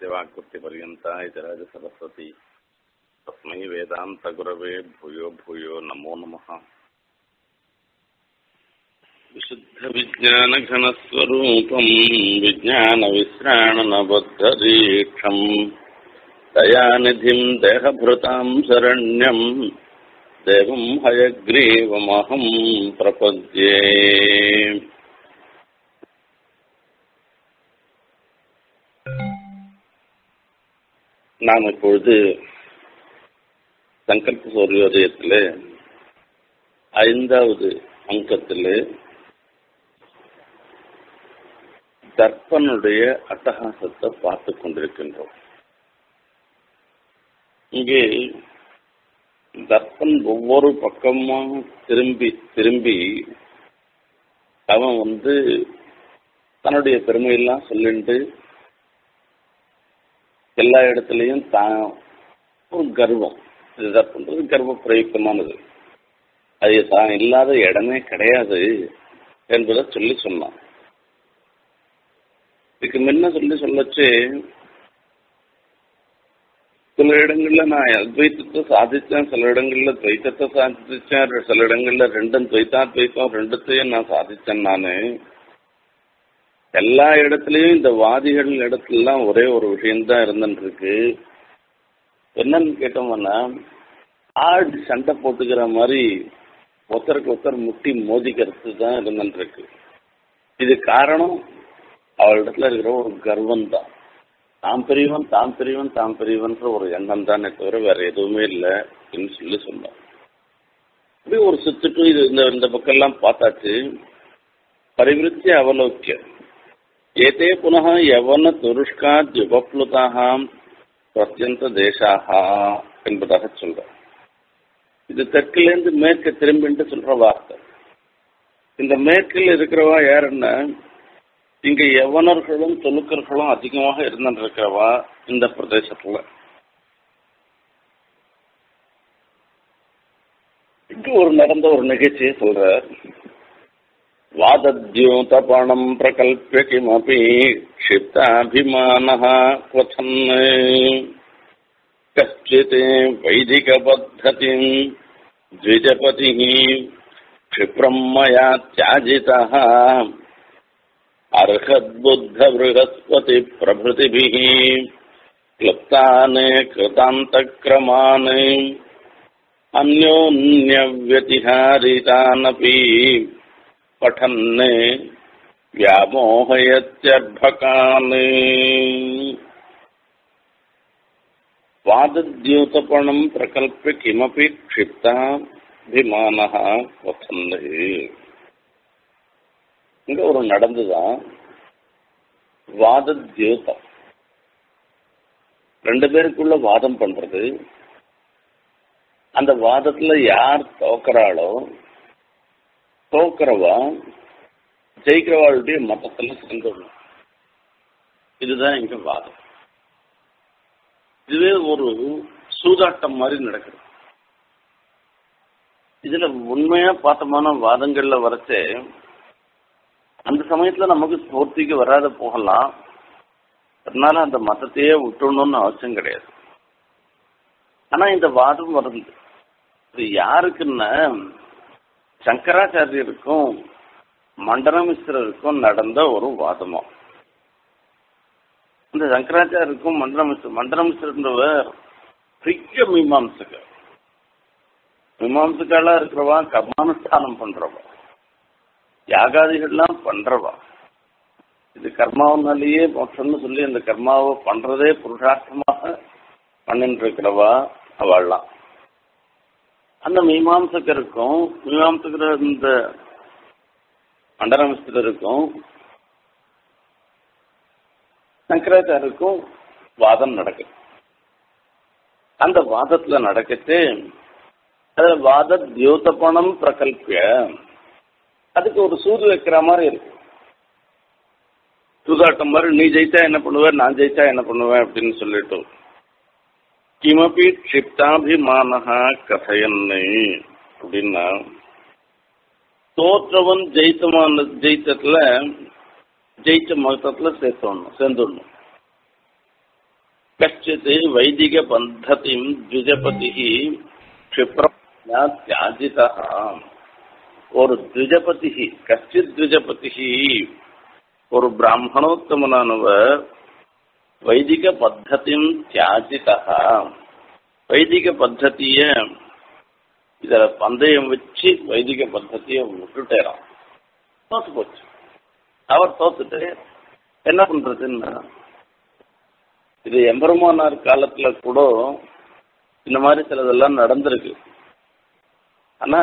यस्य वाक्कृतिपर्यन्ता इति राजसरस्वती तस्मै वेदान्तगुरवे भूयो भूयो नमो नमः विशुद्धविज्ञानघनस्वरूपम् विज्ञानविश्राणनबद्धदीक्षम् दयानिधिम् देहभृताम् शरण्यम् देवम् हयग्रीवमहम् प्रपद्ये நாம் இப்பொழுது சங்கல்ப சூரியோதயத்தில் ஐந்தாவது அங்கத்தில் தர்ப்பனுடைய அட்டகாசத்தை பார்த்து கொண்டிருக்கின்றோம் இங்கே தர்ப்பன் ஒவ்வொரு பக்கமாக திரும்பி திரும்பி அவன் வந்து தன்னுடைய பெருமையெல்லாம் சொல்லிட்டு எல்லா இடத்துலையும் தான் ஒரு கர்வம் இதுதான் பண்றது கர்வ பிரயுக்தமானது அது தான் இல்லாத இடமே கிடையாது என்பதை சொல்லி சொன்னான் இதுக்கு முன்ன சொல்லி சொல்லச்சு சில இடங்கள்ல நான் அத்வைத்தத்தை சாதிச்சேன் சில இடங்கள்ல துவைத்தத்தை சாதிச்சேன் சில இடங்கள்ல ரெண்டும் துவைத்தாத்வைத்தம் ரெண்டுத்தையும் நான் சாதிச்சேன் நானு எல்லா இடத்துலயும் இந்த வாதிகள் இடத்துலலாம் ஒரே ஒரு விஷயம்தான் இருந்துருக்கு என்னன்னு கேட்டோம்னா ஆடு சண்டை போட்டுக்கிற மாதிரி ஒருத்தருக்கு ஒருத்தர் முட்டி மோதிக்கிறது தான் இருந்துருக்கு இது காரணம் அவளிடத்துல இருக்கிற ஒரு கர்வம் தான் தாம் பெரியவன் தாம் பெரியவன் தாம் பெரியவன்ற ஒரு எண்ணம் தானே தவிர வேற எதுவுமே இல்லை அப்படின்னு சொல்லி சொன்னோம் இப்படி ஒரு சுத்துட்டு இது இந்த இந்த பக்கம்லாம் பார்த்தாச்சு பரிவிருத்தி அவலோக்கிய ஏதே புனः யவன துருஷ்காத் யுபப்ளுதாக பிரத்யந்த தேசாக என்பதாக சொல்ற இது தெற்குலேருந்து மேற்கு திரும்பின்ட்டு சொல்ற வார்த்தை இந்த மேற்கில் இருக்கிறவா யாருன்னா இங்க யவனர்களும் தொழுக்கர்களும் அதிகமாக இருந்துருக்கிறவா இந்த பிரதேசத்துல இங்க ஒரு நடந்த ஒரு நிகழ்ச்சியை சொல்ற वादद्योतपणम् प्रकल्प्य किमपि क्षिप्ताभिमानः क्वथन् कश्चित् वैदिकपद्धतिम् द्विजपतिः क्षिप्रम् मया त्याजितः अर्हद्बुद्धबृहस्पतिप्रभृतिभिः क्लुप्तान् कृतान्तक्रमान् अन्योन्यव्यतिहारितानपि पठन् व्यामोहयत्यर्भकान् वादद्योतपणम् प्रकल्प्य किमपि क्षिप्ताभिमानः वसन् இங்க ஒரு நடந்துதான் வாதத்யோதம் ரெண்டு பேருக்குள்ள வாதம் பண்றது அந்த வாதத்துல யார் தோக்குறாளோ தோக்கிறவா ஜெயிக்கிறவாளுடைய மதத்துல சேர்ந்துடணும் இதுதான் இங்க வாதம் இதுவே ஒரு சூதாட்டம் மாதிரி நடக்குது இதுல உண்மையா பார்த்தமான வாதங்கள்ல வரச்சே அந்த சமயத்துல நமக்கு ஸ்பூர்த்திக்கு வராத போகலாம் அதனால அந்த மதத்தையே விட்டுணும்னு அவசியம் கிடையாது ஆனா இந்த வாதம் வருது இது யாருக்குன்னா சங்கராச்சாரியருக்கும் மண்டலமிஸ்வரருக்கும் நடந்த ஒரு வாதமம் இந்த சங்கராச்சாரியருக்கும் மண்டலமிஸ்வரர் மண்டலமிஸ்வரன்றவர் பெரிய மீமாம்சகர் மீமாம்சக்காலா இருக்கிறவா கர்மானுஷ்டானம் பண்றவா யாகாதிகள்லாம் பண்றவா இது கர்மாவனாலேயே மோட்சம்னு சொல்லி அந்த கர்மாவை பண்றதே புருஷார்த்தமாக பண்ணிட்டு இருக்கிறவா அவள்லாம் அந்த மீமாம்சகருக்கும் மீமாம்சகர் இந்த மண்டலமிஸ்தருக்கும் சங்கராச்சாரியருக்கும் வாதம் நடக்குது அந்த வாதத்துல நடக்கச்சு அதுல வாத தியோதபணம் பிரகல்பிய அதுக்கு ஒரு சூது வைக்கிற மாதிரி இருக்கு சூதாட்டம் மாதிரி நீ ஜெயிச்சா என்ன பண்ணுவ நான் ஜெயிச்சா என்ன பண்ணுவேன் அப்படின்னு சொல்லிட்டு கிமபி க்ஷிப்தாபிமான கதையன்னு அப்படின்னா தோற்றவன் ஜெயித்தமான ஜெயித்தத்துல ஜெயிச்ச மதத்துல சேர்த்தோணும் சேர்ந்துடணும் கச்சித் வைதிக பந்ததிம் த்விஜபதி க்ஷிப்ரம் தியாஜிதா ஒரு த்விஜபதி கச்சித் த்விஜபதி ஒரு பிராமணோத்தமனானவர் வைதிக பத்தத்தின் தியாஜிதா வைதிக பத்தத்திய இத பந்தயம் வச்சு வைதிக பத்தத்திய விட்டுட்டேறான் தோத்து போச்சு அவர் தோத்துட்டு என்ன பண்றதுன்னா இது எம்பெருமானார் காலத்துல கூட இந்த மாதிரி சிலதெல்லாம் நடந்திருக்கு ஆனா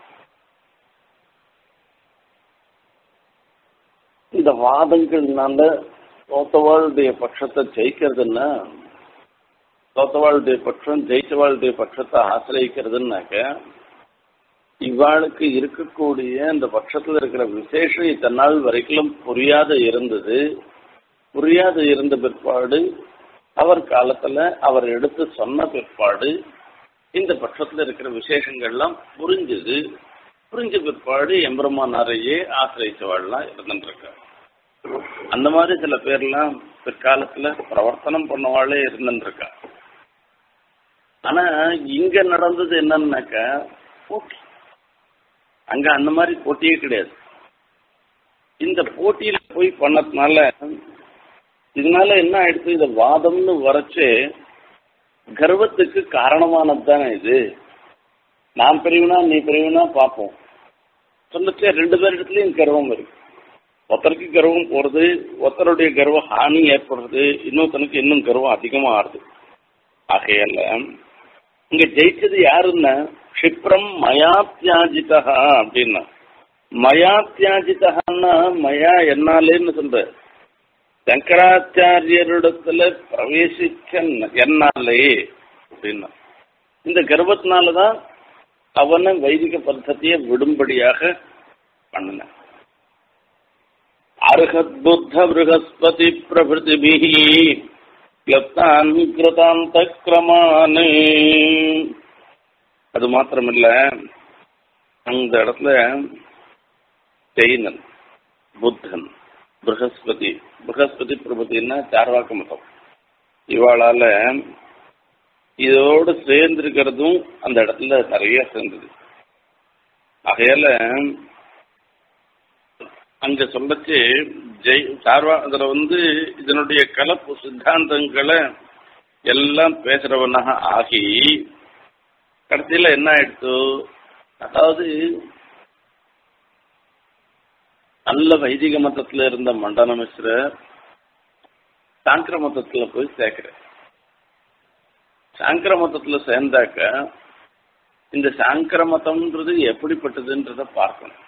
இந்த வாதங்கள்னால தோத்தவாளுடைய பட்சத்தை ஜெயிக்கிறதுன்னா தோத்தவாளுடைய பட்சம் ஜெயிச்சவாளுடைய பட்சத்தை ஆசிரியக்கிறதுனாக்க இவாளுக்கு இருக்கக்கூடிய இந்த பட்சத்துல இருக்கிற விசேஷம் இத்தனை நாள் வரைக்கும் புரியாத இருந்தது புரியாத இருந்த பிற்பாடு அவர் காலத்துல அவர் எடுத்து சொன்ன பிற்பாடு இந்த பட்சத்துல இருக்கிற விசேஷங்கள்லாம் புரிஞ்சுது புரிஞ்ச பிற்பாடு எம்பெருமானாரையே ஆசிரியச்சவாள்லாம் இருந்துருக்காங்க அந்த மாதிரி சில பேர்லாம் பிற்காலத்துல பிரவர்த்தனம் பண்ணவாளே இருந்துருக்கா ஆனா இங்க நடந்தது என்னன்னாக்கா போட்டி அங்க அந்த மாதிரி போட்டியே கிடையாது இந்த போட்டியில போய் பண்ணதுனால இதனால என்ன ஆயிடுச்சு இந்த வாதம்னு வரைச்சு கர்வத்துக்கு காரணமானது தானே இது நான் பெரியவனா நீ பெரியவனா பார்ப்போம் சொன்னச்சே ரெண்டு பேரிடத்துலயும் கர்வம் இருக்கு ஒருத்தருக்கு கர்வம் போறது ஒருத்தருடைய கர்வ ஹானி ஏற்படுறது இன்னொருத்தனுக்கு இன்னும் கர்வம் அதிகமா ஆறுது ஆகையால இங்க ஜெயிச்சது யாருன்னா க்ஷிப்ரம் மயா தியாஜிதா அப்படின்னா மயா தியாஜிதன்னா மயா என்னாலேன்னு சொல்ற சங்கராச்சாரியரிடத்துல பிரவேசிச்ச என்னாலே அப்படின்னா இந்த கர்வத்தினாலதான் அவனை வைதிக பద్ధதியை விடும்படியாக பண்ணின அர்ஹத் புத்த ப்ரஹஸ்பதி பிரபிருதிபி கிளப்தான் கிருதாந்த கிரமானு அது மாத்திரமில்ல அந்த இடத்துல ஜெயினன் புத்தன் ப்ரஹஸ்பதி ப்ரஹஸ்பதி பிரபதினா சார்வாக்க மதம் இவாளால இதோடு சேர்ந்திருக்கிறதும் அந்த இடத்துல நிறைய சேர்ந்தது ஆகையால அங்க சொல்லச்சு ஜெய் சார்வா அதுல வந்து இதனுடைய கலப்பு சித்தாந்தங்களை எல்லாம் பேசுறவனாக ஆகி கடைசியில என்ன ஆயிடுச்சு அதாவது நல்ல வைதிக மதத்துல இருந்த மண்டன மிஸ்ரர் சாங்கிர மதத்துல போய் சேர்க்கிற சாங்கிர மதத்துல சேர்ந்தாக்க இந்த சாங்கிர மதம்ன்றது எப்படிப்பட்டதுன்றத பார்க்கணும்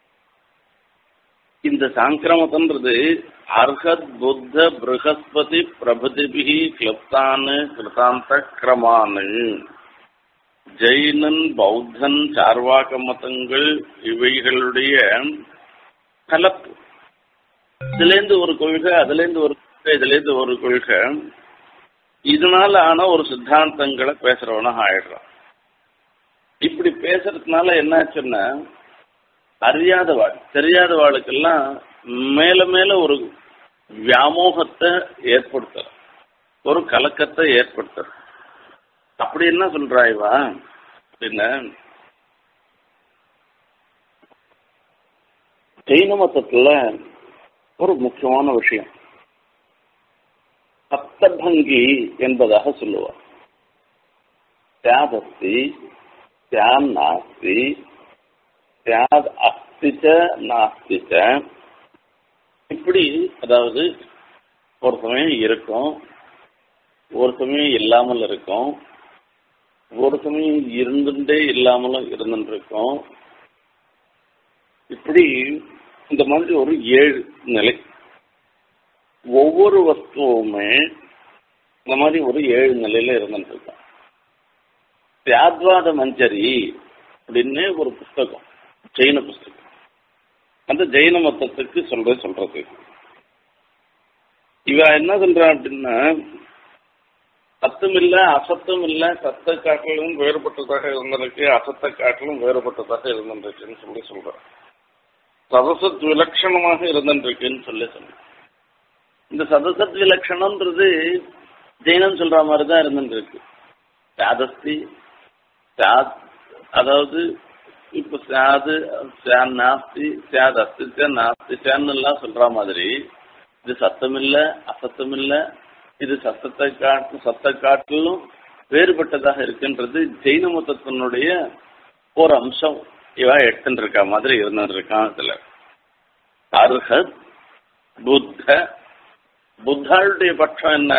இந்த சாங்கிரமதன்றது அர்ஹத் புத்த ப்ரஹஸ்பதி பிரபதிபிகி கிளப்தானு கிருதாந்த கிரமானு ஜெயினன் பௌத்தன் சார்வாக மதங்கள் இவைகளுடைய கலப்பு இதுலேருந்து ஒரு கொள்கை அதுலேருந்து ஒரு கொள்கை இதுலேருந்து ஒரு கொள்கை இதனால ஆன ஒரு சித்தாந்தங்களை பேசுறவனாக ஆயிடுறான் இப்படி பேசுறதுனால என்னாச்சுன்னா அறியாதவாள் தெரியாதவாளுக்கெல்லாம் மேல மேல ஒரு வியாமோகத்தை ஏற்படுத்துற ஒரு கலக்கத்தை ஏற்படுத்துற அப்படி என்ன சொல்றா இவா அப்படின்னா ஜெயின மதத்துல ஒரு முக்கியமான விஷயம் சப்தபங்கி என்பதாக சொல்லுவார் தியாதஸ்தி தியான் நாஸ்தி தியாத் அஸ்திச்ச நாஸ்திச்ச இப்படி அதாவது ஒரு சமயம் இருக்கும் ஒரு சமயம் இல்லாமல் இருக்கும் ஒரு சமயம் இருந்துட்டே இல்லாமலும் இருந்துட்டு இருக்கும் இப்படி இந்த மாதிரி ஒரு ஏழு நிலை ஒவ்வொரு வஸ்துவுமே இந்த மாதிரி ஒரு ஏழு நிலையில இருந்துட்டு இருக்கும் தியாத்வாத மஞ்சரி அப்படின்னு ஒரு புஸ்தகம் ஜெயின புஸ்தகம் அந்த ஜெயின மதத்துக்கு சொல்ற சொல்றது இவ என்ன சொல்றா அப்படின்னா சத்தம் இல்ல அசத்தம் இல்ல சத்த காட்டிலும் வேறுபட்டதாக இருந்திருக்கு அசத்த காட்டிலும் வேறுபட்டதாக இருந்திருக்குன்னு சொல்லி சொல்ற சதசத் விலட்சணமாக இருந்திருக்குன்னு சொல்லி சொல்ற இந்த சதசத் விலட்சணம்ன்றது ஜெயினம் சொல்ற மாதிரி தான் இருந்துட்டு இருக்கு சாதஸ்தி சாத் அதாவது இப்ப சாது சான் நாஸ்தி சாத் அஸ்தி நாஸ்தி சான்னு எல்லாம் சொல்ற மாதிரி இது சத்தம் இல்ல அசத்தம் இல்ல இது சத்தத்தை காட்டு சத்த காட்டிலும் வேறுபட்டதாக இருக்குன்றது ஜெயின மதத்தினுடைய ஒரு அம்சம் இவ எடுத்துட்டு இருக்க மாதிரி இருந்துட்டு இருக்கான் இதுல அர்ஹத் புத்த புத்தாளுடைய பட்சம் என்ன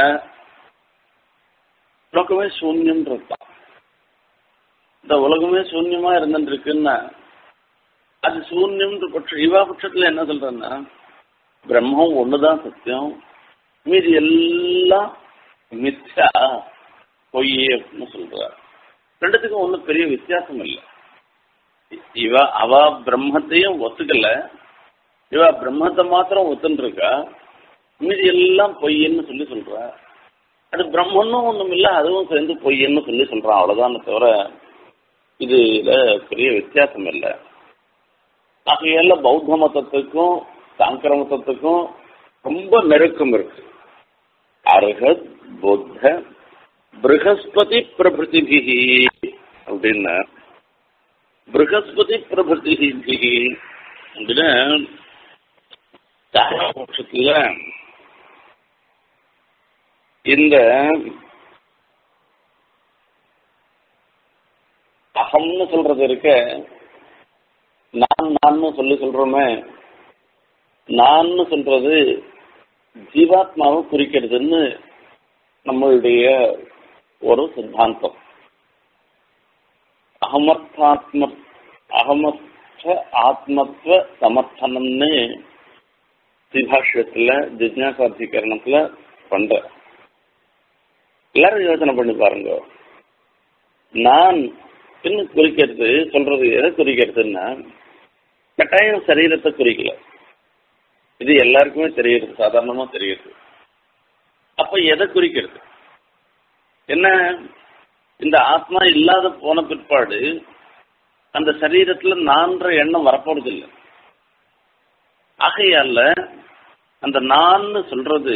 உலகமே சூன்யம்ன்றது தான் இந்த உலகமே சூன்யமா இருந்துட்டு இருக்குன்னா அது சூன்யம்ன்ற பட்சம் இவா பட்சத்துல என்ன சொல்றேன்னா பிரம்மம் ஒண்ணுதான் சத்தியம் மீதி எல்லாம் மித்யா பொய் அப்படின்னு சொல்றார் ரெண்டுத்துக்கும் ஒன்றும் பெரிய வித்தியாசம் இல்லை இவ அவ பிரம்மத்தையும் ஒத்துக்கல இவ பிரம்மத்தை மாத்திரம் ஒத்துன்னு இருக்கா மீதி எல்லாம் பொய்ன்னு சொல்லி சொல்றா அது பிரம்மன்னும் ஒண்ணும் இல்ல அதுவும் சேர்ந்து பொய்ன்னு சொல்லி சொல்றான் அவ்வளவுதான் தவிர இதுல பெரிய வித்தியாசம் இல்லை ஆகையால பௌத்த மதத்துக்கும் சாங்கர மதத்துக்கும் ரொம்ப நெருக்கம் இருக்கு அர்ஹத் புத்த ப்ரகஸ்பதி பிரபிருதிபிகி அப்படின்னா ப்ரகஸ்பதி பிரபிருதிபிகி அப்படின்னு பட்சத்துல இந்த அகம்னு சொல்றது இருக்க நான் நான் சொல்லி சொல்றோமே நான் சொல்றது ஜீவாத்மாவை குறிக்கிறதுன்னு நம்மளுடைய ஒரு சித்தாந்தம் அகமர்த்தாத்ம அகமர்த்த ஆத்மத்துவ சமர்த்தனம்னு சிபாஷ்யத்துல ஜிஜ்ஞாசாதிகரணத்துல பண்ற எல்லாரும் யோசனை பண்ணி பாருங்க நான் என்ன குறிக்கிறது சொல்றது எதை குறிக்கிறதுன்னா கட்டாயம் சரீரத்தை குறிக்கல இது எல்லாருக்குமே தெரியுது சாதாரணமா தெரியுது அப்ப எதை குறிக்கிறது என்ன இந்த ஆத்மா இல்லாத போன பிற்பாடு அந்த சரீரத்துல நான்ற எண்ணம் வரப்போறது இல்லை ஆகையால அந்த நான் சொல்றது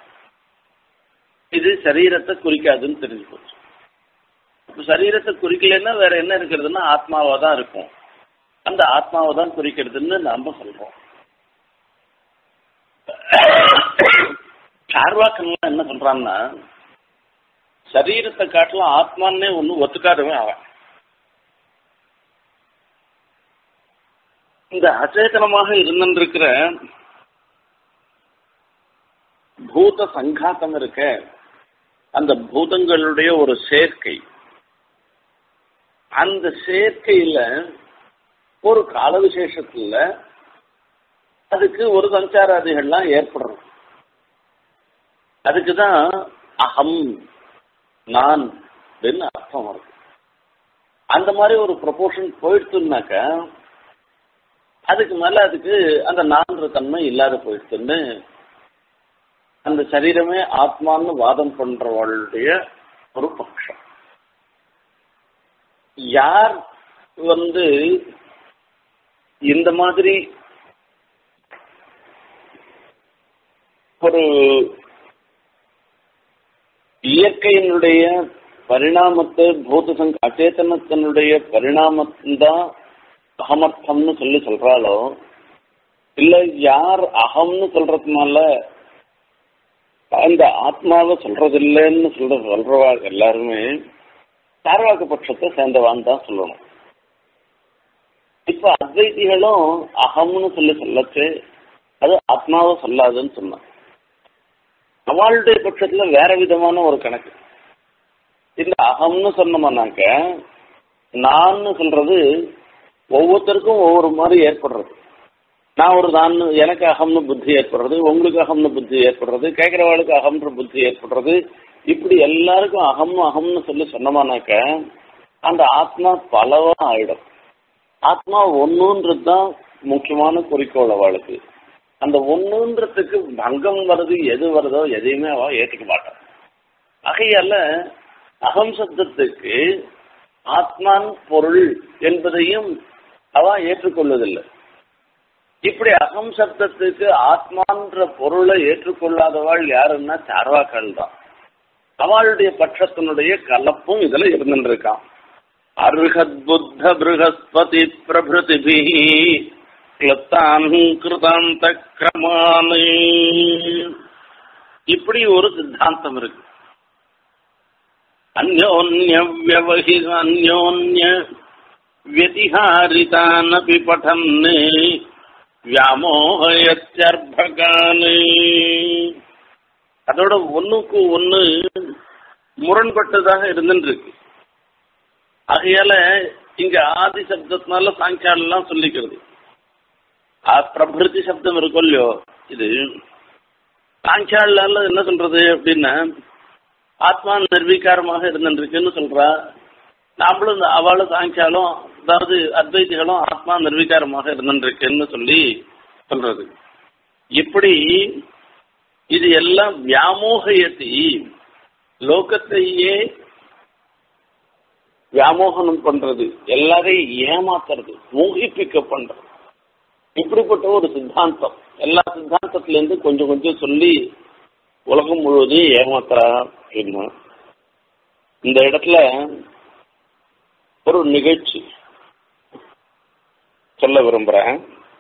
இது சரீரத்தை குறிக்காதுன்னு தெரிஞ்சு போச்சு இப்ப சரீரத்தை குறிக்கலன்னா வேற என்ன இருக்கிறதுன்னா ஆத்மாவா தான் இருக்கும் அந்த ஆத்மாவை தான் குறிக்கிறதுன்னு நாம சொல்றோம் சார்வாக்கன்லாம் என்ன சொல்றான்னா சரீரத்தை காட்டலாம் ஆத்மான்னே ஒண்ணு ஒத்துக்காதவன் அவன் இந்த அச்சேதனமாக இருந்திருக்கிற பூத சங்காத்தம் இருக்க அந்த பூதங்களுடைய ஒரு சேர்க்கை அந்த சேர்க்கையில ஒரு கால விசேஷத்துல அதுக்கு ஒரு சஞ்சாராதிகள்லாம் ஏற்படுறது அதுக்குதான் அகம் நான் அப்படின்னு அர்த்தம் வருது அந்த மாதிரி ஒரு ப்ரொபோர்ஷன் போயிடுச்சுனாக்க அதுக்கு மேல அதுக்கு அந்த நான்ற தன்மை இல்லாத போயிடுச்சுன்னு அந்த சரீரமே ஆத்மான்னு வாதம் பண்றவளுடைய ஒரு பட்சம் யார் வந்து இந்த மாதிரி ஒரு இயற்கையினுடைய பரிணாமத்தை பூத சங்க அச்சேதனத்தினுடைய பரிணாமம்தான் அகமர்த்தம்னு சொல்லி சொல்றாளோ இல்ல யார் அகம்னு சொல்றதுனால அந்த ஆத்மாவை சொல்றதில்லைன்னு சொல்ற சொல்றவா எல்லாருமே சார்வாக்க பட்சத்தை சேர்ந்தவான்னு தான் சொல்லணும் இப்ப அத்வைதிகளும் அகம்னு சொல்லி சொல்லச்சு அது ஆத்மாவை சொல்லாதுன்னு சொன்னான் அவளுடைய பட்சத்துல வேற விதமான ஒரு கணக்கு இந்த அகம்னு சொன்னோம்னாக்க நான் சொல்றது ஒவ்வொருத்தருக்கும் ஒவ்வொரு மாதிரி ஏற்படுறது நான் ஒரு நான் எனக்கு அகம்னு புத்தி ஏற்படுறது உங்களுக்கு அகம்னு புத்தி ஏற்படுறது கேட்கிறவாளுக்கு அகம்ன்ற புத்தி ஏற்படுறது இப்படி எல்லாருக்கும் அகம் அகம்னு சொல்லி சொன்னோம்னாக்க அந்த ஆத்மா பலவா ஆயிடும் ஆத்மா ஒன்றுன்றது தான் முக்கியமான குறிக்கோள் அவளுக்கு அந்த ஒன்றுன்றதுக்கு பங்கம் வருது எது வருதோ எதையுமே அவ ஏற்றுக்க மாட்டான் ஆகையால அகம் சப்தத்துக்கு ஆத்மான் பொருள் என்பதையும் அவ ஏற்றுக்கொள்வதில்லை இப்படி அகம் சப்தத்துக்கு ஆத்மான்ற பொருளை ஏற்றுக்கொள்ளாதவாள் யாருன்னா சார்வாக்கள் தான் அவளுடைய பட்சத்தினுடைய கலப்பும் இதுல இருந்துருக்கான் அருகத் புத்த பிருகஸ்பதி பிரபிருதிபி கிளத்தான் கிருதாந்த கிரமானு இப்படி ஒரு சித்தாந்தம் இருக்கு அந்யோன்ய வியவஹி அந்யோன்ய व्यतिहारितानपि पठन् வியாமோகயர்பகானு அதோட ஒண்ணுக்கு ஒண்ணு முரண்பட்டதாக இருந்துருக்கு ஆகையால இங்க ஆதி சப்தத்தினால சாங்கியாலெல்லாம் சொல்லிக்கிறது பிரபிருத்தி சப்தம் இருக்கும் இல்லையோ இது சாங்கியால என்ன சொல்றது அப்படின்னா ஆத்மா நிர்வீகாரமாக இருந்துருக்குன்னு சொல்றா நாமளும் அவளும் சாங்கியாலும் அதாவது அத்வைதிகளும் ஆத்மா நிர்வீகாரமாக இருந்துருக்குன்னு சொல்லி சொல்றது இப்படி இது எல்லாம் வியாமோகயத்தி லோகத்தையே வியாமோகனம் பண்றது எல்லாரையும் ஏமாத்துறது மோகிப்பிக்க பண்றது இப்படிப்பட்ட ஒரு சித்தாந்தம் எல்லா சித்தாந்தத்துல இருந்து கொஞ்சம் கொஞ்சம் சொல்லி உலகம் முழுவதும் ஏமாத்துறா அப்படின்னு இந்த இடத்துல ஒரு நிகழ்ச்சி சொல்ல விரும்புறேன்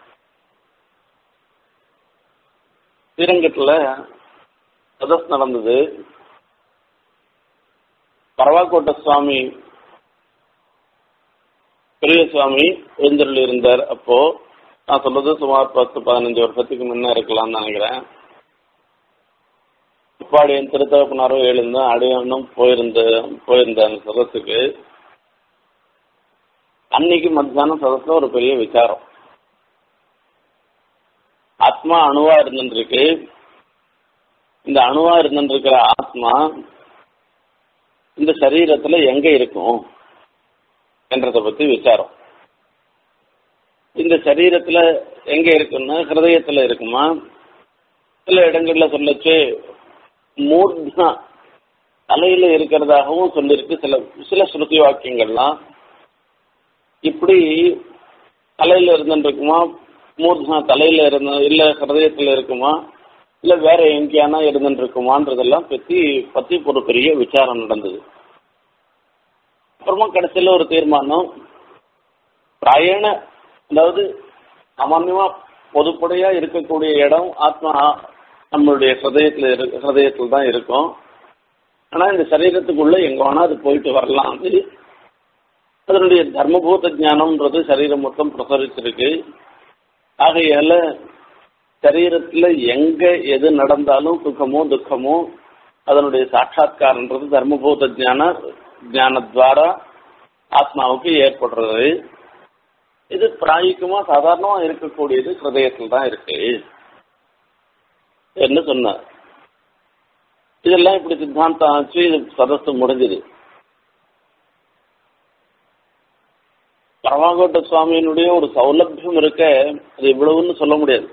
ஸ்ரீரங்கத்துல சதஸ் நடந்தது பரவாக்கோட்டை சுவாமி பெரிய சுவாமி எழுந்தருள் இருந்தார் அப்போ நான் சொல்றது சுமார் பத்து பதினஞ்சு வருஷத்துக்கு முன்ன இருக்கலாம்னு நினைக்கிறேன் உப்பாடியன் திருத்தகப்பனாரோ எழுந்தேன் அடியனும் போயிருந்த போயிருந்த அந்த சதஸுக்கு அன்னைக்கு மத்தியானம் சதஸ்ல ஒரு பெரிய விசாரம் ஆத்மா அணுவா இருந்துருக்கு இந்த அணுவா இருந்துருக்கிற ஆத்மா இந்த சரீரத்துல எங்க இருக்கும் என்றத பத்தி விசாரம் இந்த சரீரத்துல எங்க இருக்குன்னா ஹிருதயத்துல இருக்குமா சில இடங்கள்ல சொல்லச்சு மூர்தா தலையில இருக்கிறதாகவும் சொல்லிருக்கு சில சில ஸ்ருதி வாக்கியங்கள்லாம் இப்படி தலையில இருந்துருக்குமா மூர்தா தலையில இருந்த இல்ல ஹிருதயத்துல இருக்குமா இல்ல வேற எங்கேயானா இருந்துருக்குமான்றதெல்லாம் பத்தி பத்தி ஒரு பெரிய விசாரம் நடந்தது அப்புறமா கடைசியில ஒரு தீர்மானம் பிராயண அதாவது சாமான்யமா பொதுப்படையா இருக்கக்கூடிய இடம் ஆத்மா நம்மளுடைய ஹிருதயத்துல இரு ஹிருதயத்துல தான் இருக்கும் ஆனா இந்த சரீரத்துக்குள்ள எங்க வேணா அது போயிட்டு வரலாம் அது அதனுடைய தர்மபூத ஞானம்ன்றது சரீரம் மொத்தம் பிரசரிச்சிருக்கு ஆகையால சரீரத்துல எங்க எது நடந்தாலும் சுகமோ துக்கமோ அதனுடைய சாட்சா்காரன்றது தர்மபூத ஞான ஞானத்வாரா ஆத்மாவுக்கு ஏற்படுறது இது பிராயிகமா சாதாரணமா இருக்கக்கூடியது ஹிருதயத்தில் தான் இருக்கு என்ன சொன்னார் இதெல்லாம் இப்படி சித்தாந்தம் ஆச்சு இது சதஸ்து முடிஞ்சது பரமாகோட்ட சுவாமியினுடைய ஒரு சௌலபியம் இருக்க அது இவ்வளவுன்னு சொல்ல முடியாது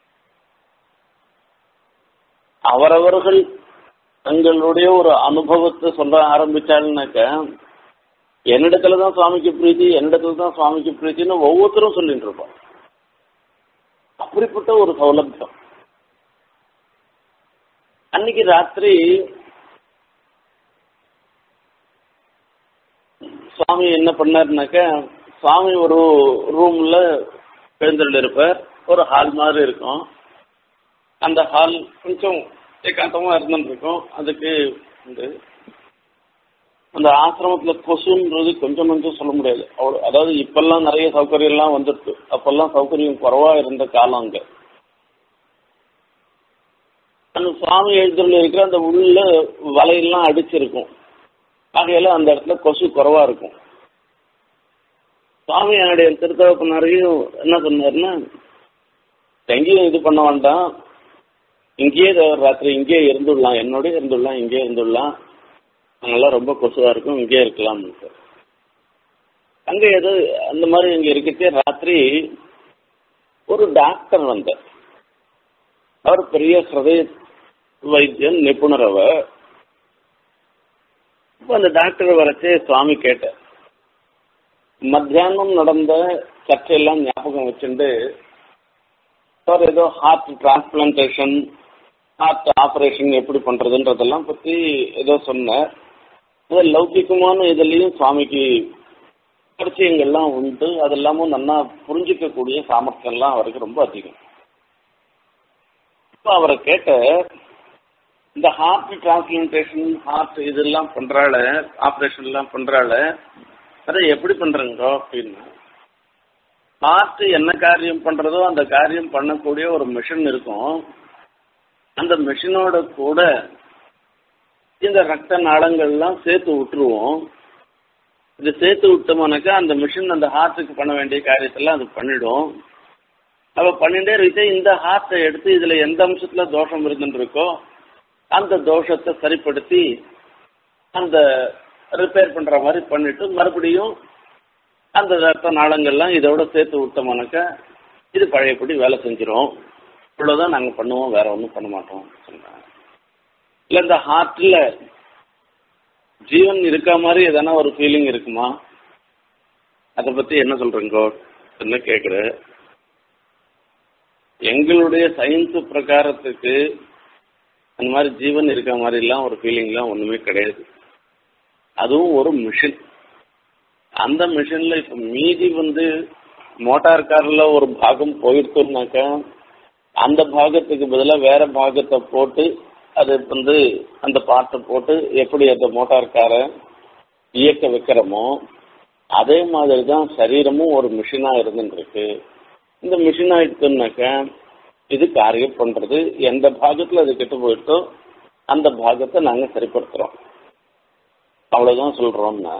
அவரவர்கள் தங்களுடைய ஒரு அனுபவத்தை சொல்ல ஆரம்பிச்சாள்னாக்க என்னிடத்துல தான் சுவாமிக்கு பிரீத்தி என்னிடத்துல தான் சுவாமிக்கு பிரீத்தின்னு ஒவ்வொருத்தரும் சொல்லிட்டு இருப்பான் அப்படிப்பட்ட ஒரு சௌலபியம் அன்னைக்கு ராத்திரி சுவாமி என்ன பண்ணாருனாக்க சுவாமி ஒரு ரூம்ல எழுந்தருள் இருப்பார் ஒரு ஹால் மாதிரி இருக்கும் அந்த ஹால் கொஞ்சம் ஏகாந்தமா இருந்துட்டு இருக்கும் அதுக்கு வந்து அந்த ஆசிரமத்துல கொசுன்றது கொஞ்சம் கொஞ்சம் சொல்ல முடியாது அவ்வளோ அதாவது இப்பெல்லாம் நிறைய சௌகரியம்லாம் வந்துருக்கு அப்பெல்லாம் சௌகரியம் குறைவா இருந்த காலம் அங்க அந்த சுவாமி எழுத்துல இருக்கிற அந்த உள்ள வலையெல்லாம் அடிச்சிருக்கும் ஆகையால அந்த இடத்துல கொசு குறைவா இருக்கும் சுவாமி என்னுடைய திருத்தகப்பனாரையும் என்ன சொன்னாருன்னா எங்கேயும் இது பண்ண வேண்டாம் இங்கேயே ராத்திரி இங்கேயே இருந்துடலாம் என்னோட இருந்துடலாம் இங்கேயே இருந்துடலாம் அங்கெல்லாம் ரொம்ப கொசுவா இருக்கும் இங்கேயே இருக்கலாம் அங்க ஏதோ அந்த மாதிரி இங்க இருக்கச்சே ராத்திரி ஒரு டாக்டர் வந்தார் அவர் பெரிய ஹிருதய வைத்தியன் நிபுணர் அவர் இப்போ அந்த டாக்டர் வரச்சே சுவாமி கேட்டார் மத்தியானம் நடந்த சர்ச்சையெல்லாம் ஞாபகம் வச்சுட்டு சார் ஏதோ ஹார்ட் டிரான்ஸ்பிளான்டேஷன் ஹார்ட் ஆப்ரேஷன் எப்படி பண்றதுன்றதெல்லாம் பத்தி ஏதோ சொன்னேன் அது லௌகிகமான இதுலயும் சுவாமிக்கு பரிச்சயங்கள்லாம் உண்டு அதெல்லாமும் நல்லா புரிஞ்சிக்கக்கூடிய சாமர்த்தியம்லாம் அவருக்கு ரொம்ப அதிகம் இப்போ அவரை கேட்ட இந்த ஹார்ட் டிரான்ஸ்பிளான்டேஷன் ஹார்ட் இதெல்லாம் பண்றாள ஆப்ரேஷன் எல்லாம் பண்றாள அதை எப்படி பண்றீங்க அப்படின்னா ஹார்ட் என்ன காரியம் பண்றதோ அந்த காரியம் பண்ணக்கூடிய ஒரு மிஷின் இருக்கும் அந்த மிஷினோட கூட இந்த ரத்த நாளங்கள்லாம் சேர்த்து விட்டுருவோம் இது சேர்த்து விட்டோம்னாக்கா அந்த மிஷின் அந்த ஹார்ட்டுக்கு பண்ண வேண்டிய காரியத்தெல்லாம் அது பண்ணிடும் அப்ப பண்ணிட்டே இருக்கு இந்த ஹார்ட்டை எடுத்து இதுல எந்த அம்சத்துல தோஷம் இருந்துட்டு இருக்கோ அந்த தோஷத்தை சரிப்படுத்தி அந்த ரிப்பேர் பண்ற மாதிரி பண்ணிட்டு மறுபடியும் அந்த ரத்த நாளங்கள்லாம் இதோட சேர்த்து விட்டோம்னாக்கா இது பழையபடி வேலை செஞ்சிரும் இவ்வளவுதான் நாங்க பண்ணுவோம் வேற ஒன்றும் பண்ண மாட்டோம் சொன்னாங்க இல்ல இந்த ஹார்ட்ல ஜீவன் இருக்க மாதிரி எதனா ஒரு ஃபீலிங் இருக்குமா அதை பத்தி என்ன சொல்றீங்கோ என்ன கேக்குற எங்களுடைய சயின்ஸ் பிரகாரத்துக்கு அந்த மாதிரி ஜீவன் இருக்க மாதிரிலாம் ஒரு ஃபீலிங்லாம் ஒண்ணுமே கிடையாது அதுவும் ஒரு மிஷின் அந்த மிஷின்ல இப்ப மீதி வந்து மோட்டார் கார்ல ஒரு பாகம் போயிடுத்தோம்னாக்கா அந்த பாகத்துக்கு பதிலாக வேற பாகத்தை போட்டு அது வந்து அந்த பாட்டை போட்டு எப்படி அந்த மோட்டார் காரை இயக்க வைக்கிறோமோ அதே மாதிரி தான் சரீரமும் ஒரு மிஷினா இருந்துருக்கு இந்த மிஷின் ஆயிடுச்சுனாக்கா இது காரியம் பண்றது எந்த பாகத்துல அது கெட்டு போயிட்டோ அந்த பாகத்தை நாங்க சரிப்படுத்துறோம் அவ்வளவுதான் சொல்றோம்னா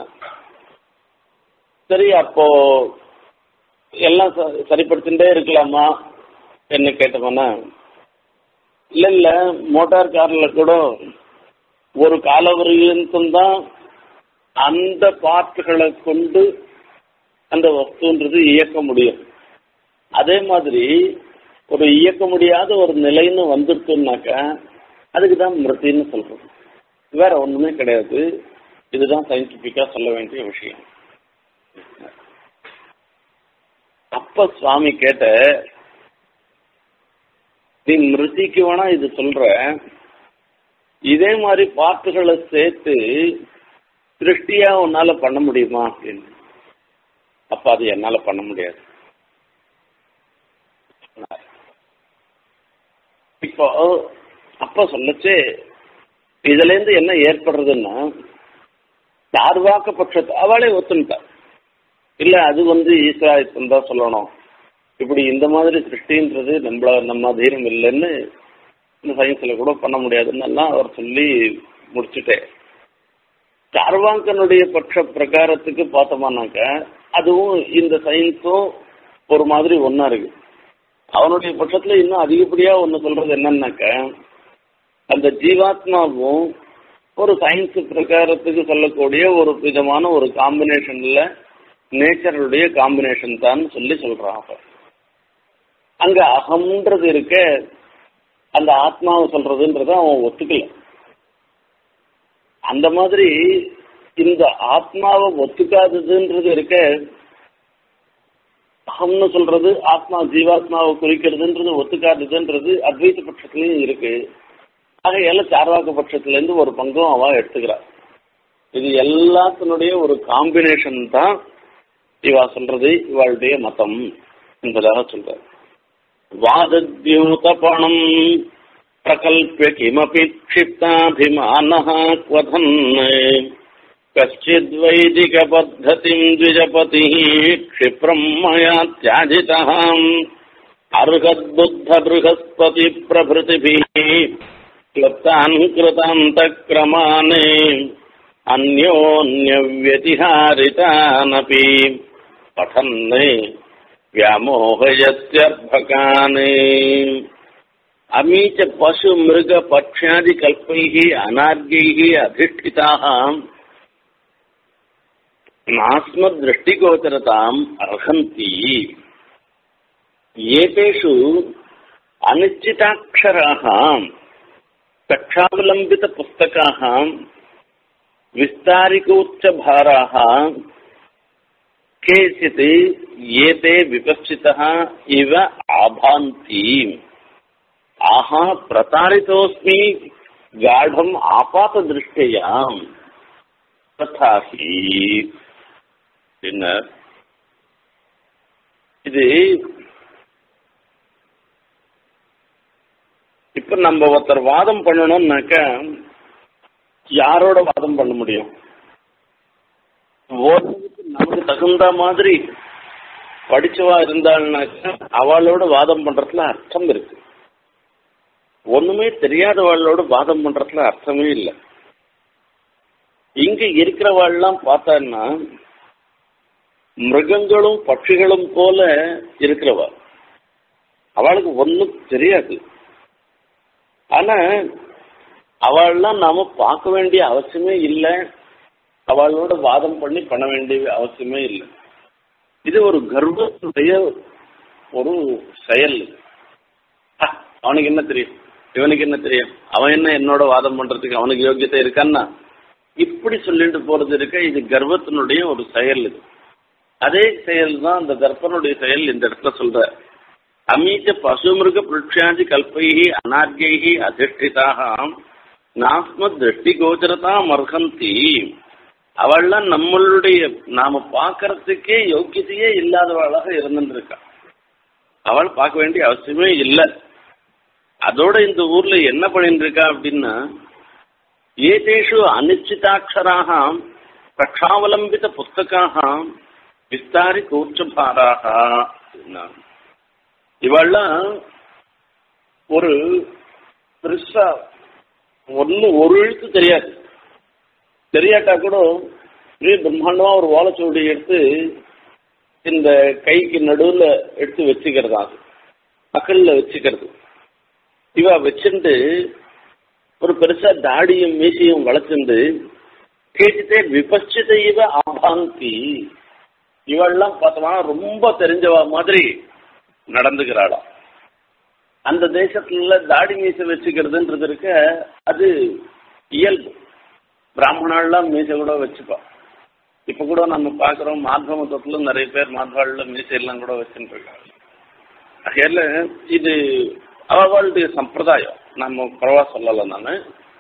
சரி அப்போ எல்லாம் ச- சரிப்படுத்திட்டே இருக்கலாமா என்ன கேட்டோம்னா இல்ல இல்ல மோட்டார் கார்ல கூட ஒரு காலவரையும் தான் அந்த பார்ட்டுகளை கொண்டு அந்த வஸ்துன்றது இயக்க முடியும் அதே மாதிரி ஒரு இயக்க முடியாத ஒரு நிலைன்னு வந்துருச்சுனாக்கா அதுக்கு தான் மிருத்தின்னு சொல்றோம் வேற ஒண்ணுமே கிடையாது இதுதான் சயின்டிபிக்கா சொல்ல வேண்டிய விஷயம் அப்ப சுவாமி கேட்ட நீ மிருதிக்கு வேணா இது சொல்ற இதே மாதிரி பாட்டுகளை சேர்த்து சிருஷ்டியா உன்னால பண்ண முடியுமா அப்படின்னு அப்ப அது என்னால பண்ண முடியாது இப்போ அப்ப சொல்லச்சு இதுல இருந்து என்ன ஏற்படுறதுன்னா சார்வாக்க பட்சத்து அவளே ஒத்துன்ட்டா இல்ல அது வந்து ஈஸ்வராயத்தம் தான் சொல்லணும் இப்படி இந்த மாதிரி சிருஷ்டின்றது நம்மள நம்ம தீரம் இல்லைன்னு இந்த சயின்ஸ்ல கூட பண்ண முடியாதுன்னெல்லாம் அவர் சொல்லி முடிச்சுட்டேன் சார்வாங்கனுடைய பட்ச பிரகாரத்துக்கு பார்த்தோம்னாக்க அதுவும் இந்த சயின்ஸும் ஒரு மாதிரி ஒன்றா இருக்கு அவனுடைய பட்சத்துல இன்னும் அதிகப்படியா ஒன்று சொல்றது என்னன்னாக்க அந்த ஜீவாத்மாவும் ஒரு சயின்ஸ் பிரகாரத்துக்கு சொல்லக்கூடிய ஒரு விதமான ஒரு காம்பினேஷன்ல நேச்சருடைய காம்பினேஷன் தான் சொல்லி சொல்றான் அவன் அங்க அகம்ன்றது இருக்க அந்த ஆத்மாவை சொல்றதுன்றத அவன் ஒத்துக்கல அந்த மாதிரி இந்த ஆத்மாவை ஒத்துக்காததுன்றது இருக்க அகம்னு சொல்றது ஆத்மா ஜீவாத்மாவை குறிக்கிறதுன்றது ஒத்துக்காததுன்றது அத்வைத பட்சத்துலயும் இருக்கு ஆகையால சார்வாக்க பட்சத்துல இருந்து ஒரு பங்கும் அவ எடுத்துக்கிறார் இது எல்லாத்தினுடைய ஒரு காம்பினேஷன் தான் இவா சொல்றது இவளுடைய மதம் என்பதாக சொல்றார் வாதத்யூதபணம் பிரகல்பிய கிமபி क्षिप्ताभिमानः क्वथन् कश्चिद्वैदिकपद्धतिम् द्विजपतिः क्षिप्रम् मया त्याजितः अर्हद्बुद्धबृहस्पतिप्रभृतिभिः क्लप्तान् कृतान्तक्रमान् अन्योन्यव्यतिहारितानपि पठन् व्यामोहयत्यर्भकान् अमी च पशु मृग पक्ष्यादि कल्पैः अनार्यैः अधिष्ठिताः नास्मद्दृष्टिगोचरताम् अर्हन्ति एतेषु अनिश्चिताक्षराः कक्षावलम्बितपुस्तकाः विस्तारिकोच्चभाराः केचित् एते विपश्चितः इव आभान्ति ஆஹா பிரதாரிதோஸ்மி காடம் ஆபாத திருஷ்டியாம் ததாஹி என்ன இது இப்ப நம்ம ஒருத்தர் வாதம் பண்ணணும்னாக்க யாரோட வாதம் பண்ண முடியும் ஓரளவுக்கு நமக்கு தகுந்த மாதிரி படிச்சவா இருந்தாள்னாக்க அவளோட வாதம் பண்றதுல அர்த்தம் இருக்கு ஒண்ணுமே தெரியாதவாளோட வாதம் பண்றதுல அர்த்தமே இல்லை இங்க இருக்கிறவாள்லாம் பார்த்தான்னா மிருகங்களும் பட்சிகளும் போல இருக்கிறவா அவளுக்கு ஒன்றும் தெரியாது ஆனா அவள்லாம் நாம பார்க்க வேண்டிய அவசியமே இல்லை அவளோட வாதம் பண்ணி பண்ண வேண்டிய அவசியமே இல்லை இது ஒரு கர்வத்துடைய ஒரு செயல் ஆ, அவனுக்கு என்ன தெரியும் இவனுக்கு என்ன தெரியும் அவன் என்ன என்னோட வாதம் பண்றதுக்கு அவனுக்கு யோகியத்தை இருக்கான்னா இப்படி சொல்லிட்டு போறது இருக்க இது கர்வத்தினுடைய ஒரு செயல் இது அதே செயல் தான் அந்த கர்ப்பனுடைய செயல் இந்த இடத்துல சொல்ற அமீச்ச பசுமிருக புருஷாதி கல்பைகி அனார்கைகி அதிஷ்டிதாக நாஸ்ம திருஷ்டி கோச்சரதாம் அர்ஹந்தி அவள்லாம் நம்மளுடைய நாம பார்க்கறதுக்கே யோக்கியத்தையே இல்லாதவளாக இருந்துருக்கா அவள் பார்க்க வேண்டிய அவசியமே இல்லை அதோட இந்த ஊர்ல என்ன பண்ணிட்டு இருக்கா அப்படின்னா ஏதேஷு அனிச்சிதாட்சராக பிரக்ஷாவலம்பித புஸ்தகாக விஸ்தாரி கூச்சபாராக இவெல்லாம் ஒரு பெருசா ஒன்னு ஒரு எழுத்து தெரியாது தெரியாட்டா கூட பெரிய பிரம்மாண்டமா ஒரு ஓலைச்சுவடி எடுத்து இந்த கைக்கு நடுவுல எடுத்து வச்சுக்கிறதா அது பக்கல்ல வச்சுக்கிறது இவ வச்சுட்டு ஒரு பெருசா தாடியும் மீசையும் வளர்த்துண்டு கேட்டுட்டே விபச்சித இவ ஆபாந்தி இவெல்லாம் பார்த்தோம்னா ரொம்ப தெரிஞ்சவ மாதிரி நடந்துக்கிறாளாம் அந்த தேசத்துல தாடி மீசை வச்சுக்கிறதுன்றது இருக்க அது இயல்பு பிராமணாலாம் மீசை கூட வச்சுப்பா இப்ப கூட நம்ம பாக்குறோம் மாத்வ மதத்துல நிறைய பேர் மாத்வாள்ல மீசையெல்லாம் கூட வச்சுட்டு இருக்காங்க ஆகையால இது அவளுடைய சம்பிரதாயம் நம்ம பரவா சொல்லல நானு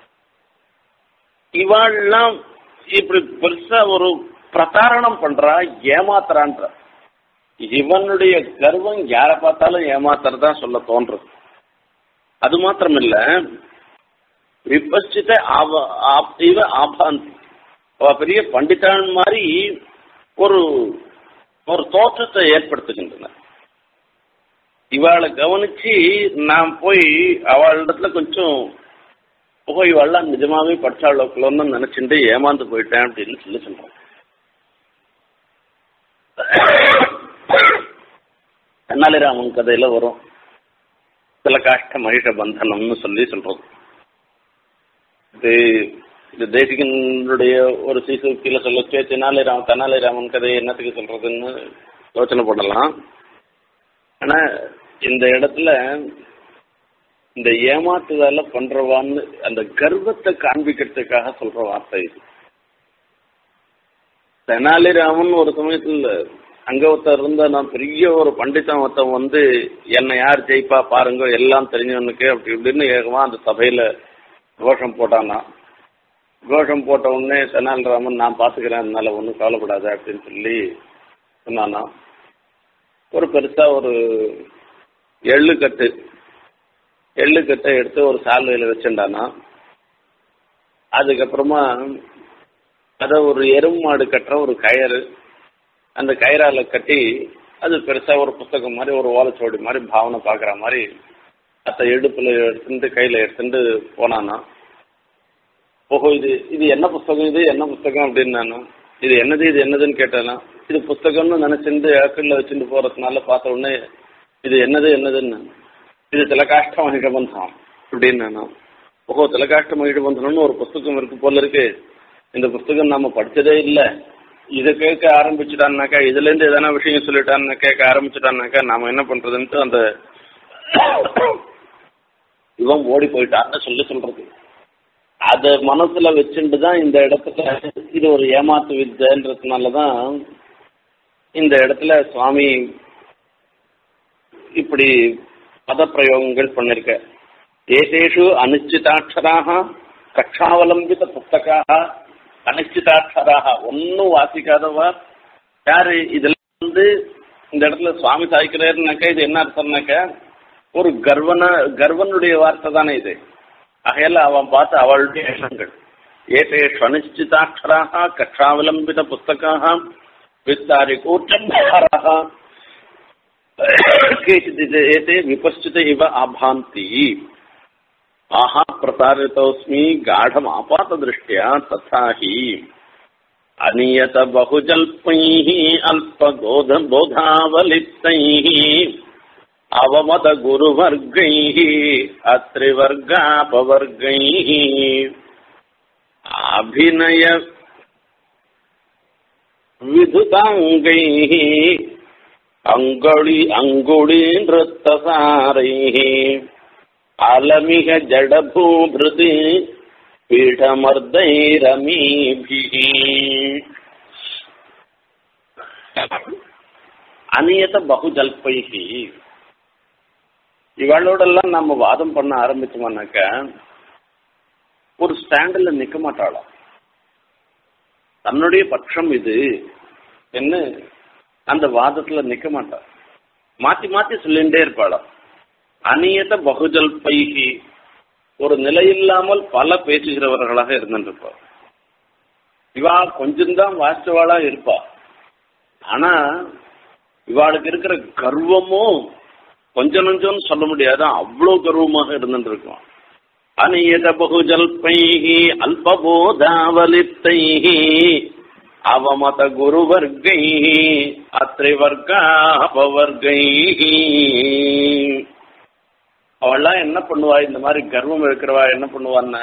இவாள்லாம் இப்படி பெருசா ஒரு பிரதாரணம் பண்றா ஏமாத்துறான்ற இவனுடைய கர்வம் யாரை பார்த்தாலும் ஏமாத்துறதா சொல்ல தோன்றது அது மாத்திரம் இல்ல விபச்சித ஆப ஆப்- இவ ஆபாந்தி அவ பெரிய பண்டிதான் மாதிரி ஒரு ஒரு தோற்றத்தை ஏற்படுத்துகின்றன இவாளை கவனிச்சு நான் போய் அவளிடத்துல கொஞ்சம் ஓ இவாள்லாம் நிஜமாவே படிச்சாளோக்கலன்னு நினைச்சுட்டு ஏமாந்து போயிட்டேன் அப்படின்னு சொல்லி சொல்றான் தென்னாலிராமன் கதையில வரும் சில காஷ்ட மகிஷ பந்தனம்னு சொல்லி சொல்றது இது இது தேசிகனுடைய ஒரு சீசுக்கில சொல்லச்சே தெனாலிராமன் தெனாலிராமன் கதையை என்னத்துக்கு சொல்றதுன்னு யோசனை பண்ணலாம் ஆனா இந்த இடத்துல இந்த ஏமாத்துதல பண்றவான்னு அந்த கர்வத்தை காண்பிக்கிறதுக்காக சொல்ற வார்த்தை இது தெனாலிராமன் ஒரு சமயத்துல அங்க ஒருத்தர் இருந்த நான் பெரிய ஒரு பண்டிதன் ஒருத்தன் வந்து என்னை யார் ஜெயிப்பா பாருங்க எல்லாம் தெரிஞ்சவனுக்கு அப்படி இப்படின்னு ஏகமா அந்த சபையில கோஷம் போட்டானா கோஷம் போட்ட உடனே தெனாலிராமன் நான் பாத்துக்கிறேன் அதனால ஒன்றும் கவலைப்படாத அப்படின்னு சொல்லி சொன்னானா ஒரு பெருசா ஒரு எள்ளு கட்டு எள்ளு கட்டை எடுத்து ஒரு சால்வையில வச்சுட்டானா அதுக்கப்புறமா அதை ஒரு எறும்பு மாடு கட்டுற ஒரு கயறு அந்த கயிறால கட்டி அது பெருசா ஒரு புஸ்தகம் மாதிரி ஒரு ஓலைச்சுவடி மாதிரி பாவனை பார்க்குற மாதிரி அத்தை இடுப்புல எடுத்துட்டு கையில எடுத்துட்டு போனானா ஓஹோ இது இது என்ன புஸ்தகம் இது என்ன புஸ்தகம் அப்படின்னு நானு இது என்னது இது என்னதுன்னு கேட்டேனா இது புஸ்தகம்னு நினைச்சிட்டு ஏக்கல்ல வச்சுட்டு போறதுனால பார்த்த உடனே இது என்னது என்னதுன்னு இது திலகாஷ்ட மகிழபந்தம் அப்படின்னு நானும் ஓஹோ திலகாஷ்ட மகிழபந்தனம்னு ஒரு புஸ்தகம் இருக்கு போல இருக்கு இந்த புஸ்தகம் நாம படிச்சதே இல்லை இதை கேட்க ஆரம்பிச்சுட்டான்னாக்கா இதுல இருந்து எதனா விஷயம் சொல்லிட்டான்னு கேட்க ஆரம்பிச்சுட்டான்னாக்கா நாம என்ன பண்றதுன்ட்டு அந்த இவன் ஓடி போயிட்டான்னு சொல்லி சொல்றது அத மனசுல வச்சுட்டு தான் இந்த இடத்துல இது ஒரு ஏமாத்து வித்தைன்றதுனாலதான் இந்த இடத்துல சுவாமி இப்படி பதப்பிரயோகங்கள் பண்ணிருக்க ஏதேஷு அனிச்சிதாட்சராக கட்சாவலம்பித புஸ்தகாக அனிச்சிதாட்சராக ஒன்னும் வாசிக்காதவா யாரு இதுல வந்து இந்த இடத்துல சுவாமி சாய்க்கிறாருனாக்கா இது என்ன அர்த்தம்னாக்க ஒரு கர்வன கர்வனுடைய வார்த்தை தானே இது ஆகையால அவன் பார்த்து அவளுடைய எண்ணங்கள் ஏதேஷு அனிச்சிதாட்சராக கட்சாவலம்பித புஸ்தகாக விஸ்தாரி கூற்றம்பாராக केचित् एते विपश्चित इव आभान्ति आहा प्रसारितोऽस्मि गाढमापातदृष्ट्या तथा हि अनियत बहुजल्पैः अल्पबोध बोधावलिप्तैः अवमत गुरुवर्गैः अत्रिवर्गापवर्गैः अभिनय विधुताङ्गैः अङ्गुळि अङ्गुळी नृत्तसारैः अलमिह जडभूभृति पीठमर्दैरमीभिः அநியத பகுஜல்பைகி இவளோடெல்லாம் நம்ம வாதம் பண்ண ஆரம்பிச்சோம்னாக்க ஒரு ஸ்டாண்டில் நிக்க மாட்டாளாம் தன்னுடைய பட்சம் இது என்ன அந்த வாதத்துல நிக்க மாட்டாள் மாத்தி மாத்தி சொல்லிட்டே இருப்பாளாம் அநியத பகுஜல்பைகி ஒரு நிலையில்லாமல் பல பேசுகிறவர்களாக இருந்துருப்பார் இவா கொஞ்சம்தான் வாசிச்சவாளா இருப்பா ஆனா இவாளுக்கு இருக்கிற கர்வமும் கொஞ்சம் நஞ்சம்னு சொல்ல முடியாது அவ்வளவு கர்வமாக இருந்துட்டு இருக்கும் அநியத பகுஜல்பைகி அல்பபோதாவலிப்தைகி அவமத குருவர்கை அத்திரிவர்காபவர்கை அவள்லாம் என்ன பண்ணுவா இந்த மாதிரி கர்வம் இருக்கிறவா என்ன பண்ணுவான்னா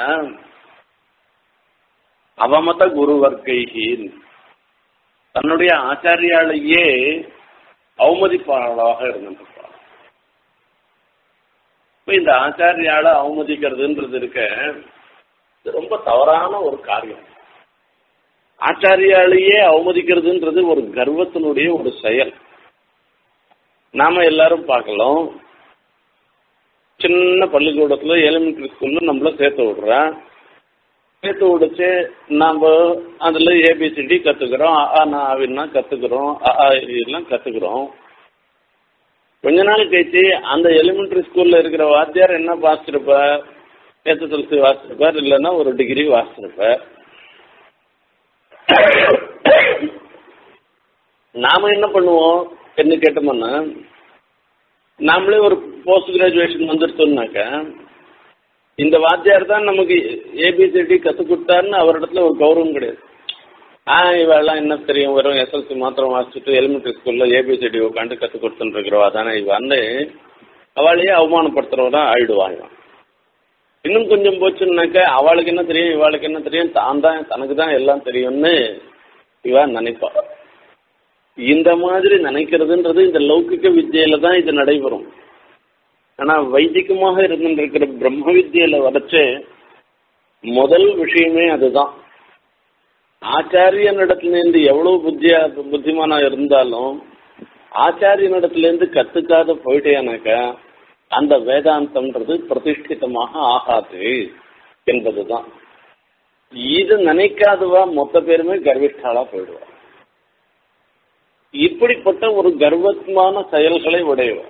அவமத குருவர்கைகி தன்னுடைய ஆச்சாரியாலேயே அவமதிப்பாளராக இருந்திருப்பாள் இப்ப இந்த ஆச்சாரியால அவமதிக்கிறதுன்றது இருக்க இது ரொம்ப தவறான ஒரு காரியம் ஆச்சாரியாலேயே அவமதிக்கிறதுன்றது ஒரு கர்வத்தினுடைய ஒரு செயல் நாம எல்லாரும் பார்க்கலாம் சின்ன பள்ளிக்கூடத்துல எலிமெண்டரி ஸ்கூல்ல நம்மள சேர்த்து விடுறேன் சேர்த்து விடுச்சு நம்ம அதுல ஏபிசிடி கத்துக்கிறோம் அ நாவின்னா கத்துக்கிறோம் அ எல்லாம் கத்துக்கிறோம் கொஞ்ச நாள் கழிச்சு அந்த எலிமெண்டரி ஸ்கூல்ல இருக்கிற வாத்தியார் என்ன வாசிச்சிருப்பார் எஸ்எஸ்எல்சி வாசிச்சிருப்பார் இல்லைன்னா ஒரு டிகிரி வாசிச்சிருப்பார் நாம என்ன பண்ணுவோம் என்ன கேட்டோம்னா நாமளே ஒரு போஸ்ட் கிராஜுவேஷன் வந்துருத்தோம்னாக்க இந்த வாத்தியார் தான் நமக்கு ஏபிசிடி கற்றுக் கொடுத்தாருன்னு அவரிடத்துல ஒரு கௌரவம் கிடையாது ஆ இவெல்லாம் என்ன தெரியும் வெறும் எஸ்எல்சி மாத்திரம் வாசிச்சுட்டு எலிமெண்ட்ரி ஸ்கூலில் ஏபிசிடி உட்காந்து கற்றுக் கொடுத்துருக்கிறவா தானே இவன்னு அவளையே அவமானப்படுத்துறவா ஆயிடுவாங்க இன்னும் கொஞ்சம் போச்சுன்னாக்க அவளுக்கு என்ன தெரியும் இவாளுக்கு என்ன தெரியும் தான் தான் தனக்கு தான் எல்லாம் தெரியும்னு இவ நினைப்பா இந்த மாதிரி நினைக்கிறதுன்றது இந்த லௌகிக வித்தியில தான் இது நடைபெறும் ஆனா வைதிகமாக இருந்திருக்கிற பிரம்ம வித்தியில வரைச்சு முதல் விஷயமே அதுதான் ஆச்சாரியனிடத்திலேருந்து எவ்வளவு புத்தியா புத்திமானா இருந்தாலும் ஆச்சாரியனிடத்திலேருந்து கத்துக்காத போயிட்டேனாக்கா அந்த வேதாந்தம்ன்றது பிரதிஷ்டிதமாக ஆகாது என்பதுதான் இது நினைக்காதவா மொத்த பேருமே கர்விஷ்டாலா போயிடுவா இப்படிப்பட்ட ஒரு கர்வமான செயல்களை உடையவா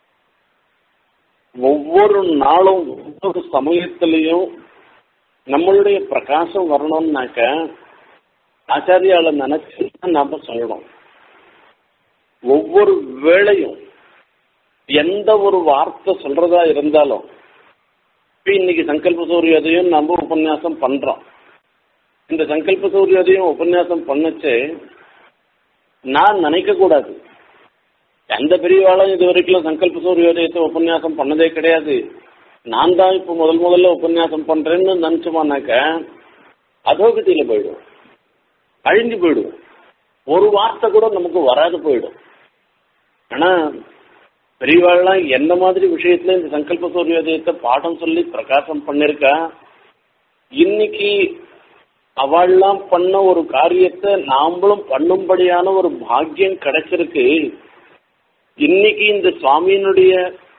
ஒவ்வொரு நாளும் ஒவ்வொரு சமயத்திலையும் நம்மளுடைய பிரகாசம் வரணும்னாக்க ஆச்சாரியால நினைச்சு நாம சொல்லணும் ஒவ்வொரு வேளையும் எந்த ஒரு வார்த்தை சொல்றதா இருந்தாலும் இப்ப இன்னைக்கு சங்கல்ப சூரியோதயம் நம்ம உபன்யாசம் பண்றோம் இந்த சங்கல்ப சூரியோதயம் உபன்யாசம் பண்ணச்சு நான் நினைக்க கூடாது எந்த பெரியவாளும் இது வரைக்கும் சங்கல்ப சூரியோதயத்தை உபன்யாசம் பண்ணதே கிடையாது நான் தான் இப்போ முதல் முதல்ல உபன்யாசம் பண்றேன்னு நினைச்சோமானாக்க அதோகத்தியில போயிடும் அழிஞ்சு போயிடும் ஒரு வார்த்தை கூட நமக்கு வராது போயிடும் ஆனா பெரியவாள்லாம் எந்த மாதிரி விஷயத்துல இந்த சங்கல்ப சூரியோதயத்தை பாடம் சொல்லி பிரகாசம் பண்ணிருக்கா இன்னைக்கு அவள்லாம் பண்ண ஒரு காரியத்தை நாமளும் பண்ணும்படியான ஒரு பாக்கியம் கிடைச்சிருக்கு இன்னைக்கு இந்த சுவாமியினுடைய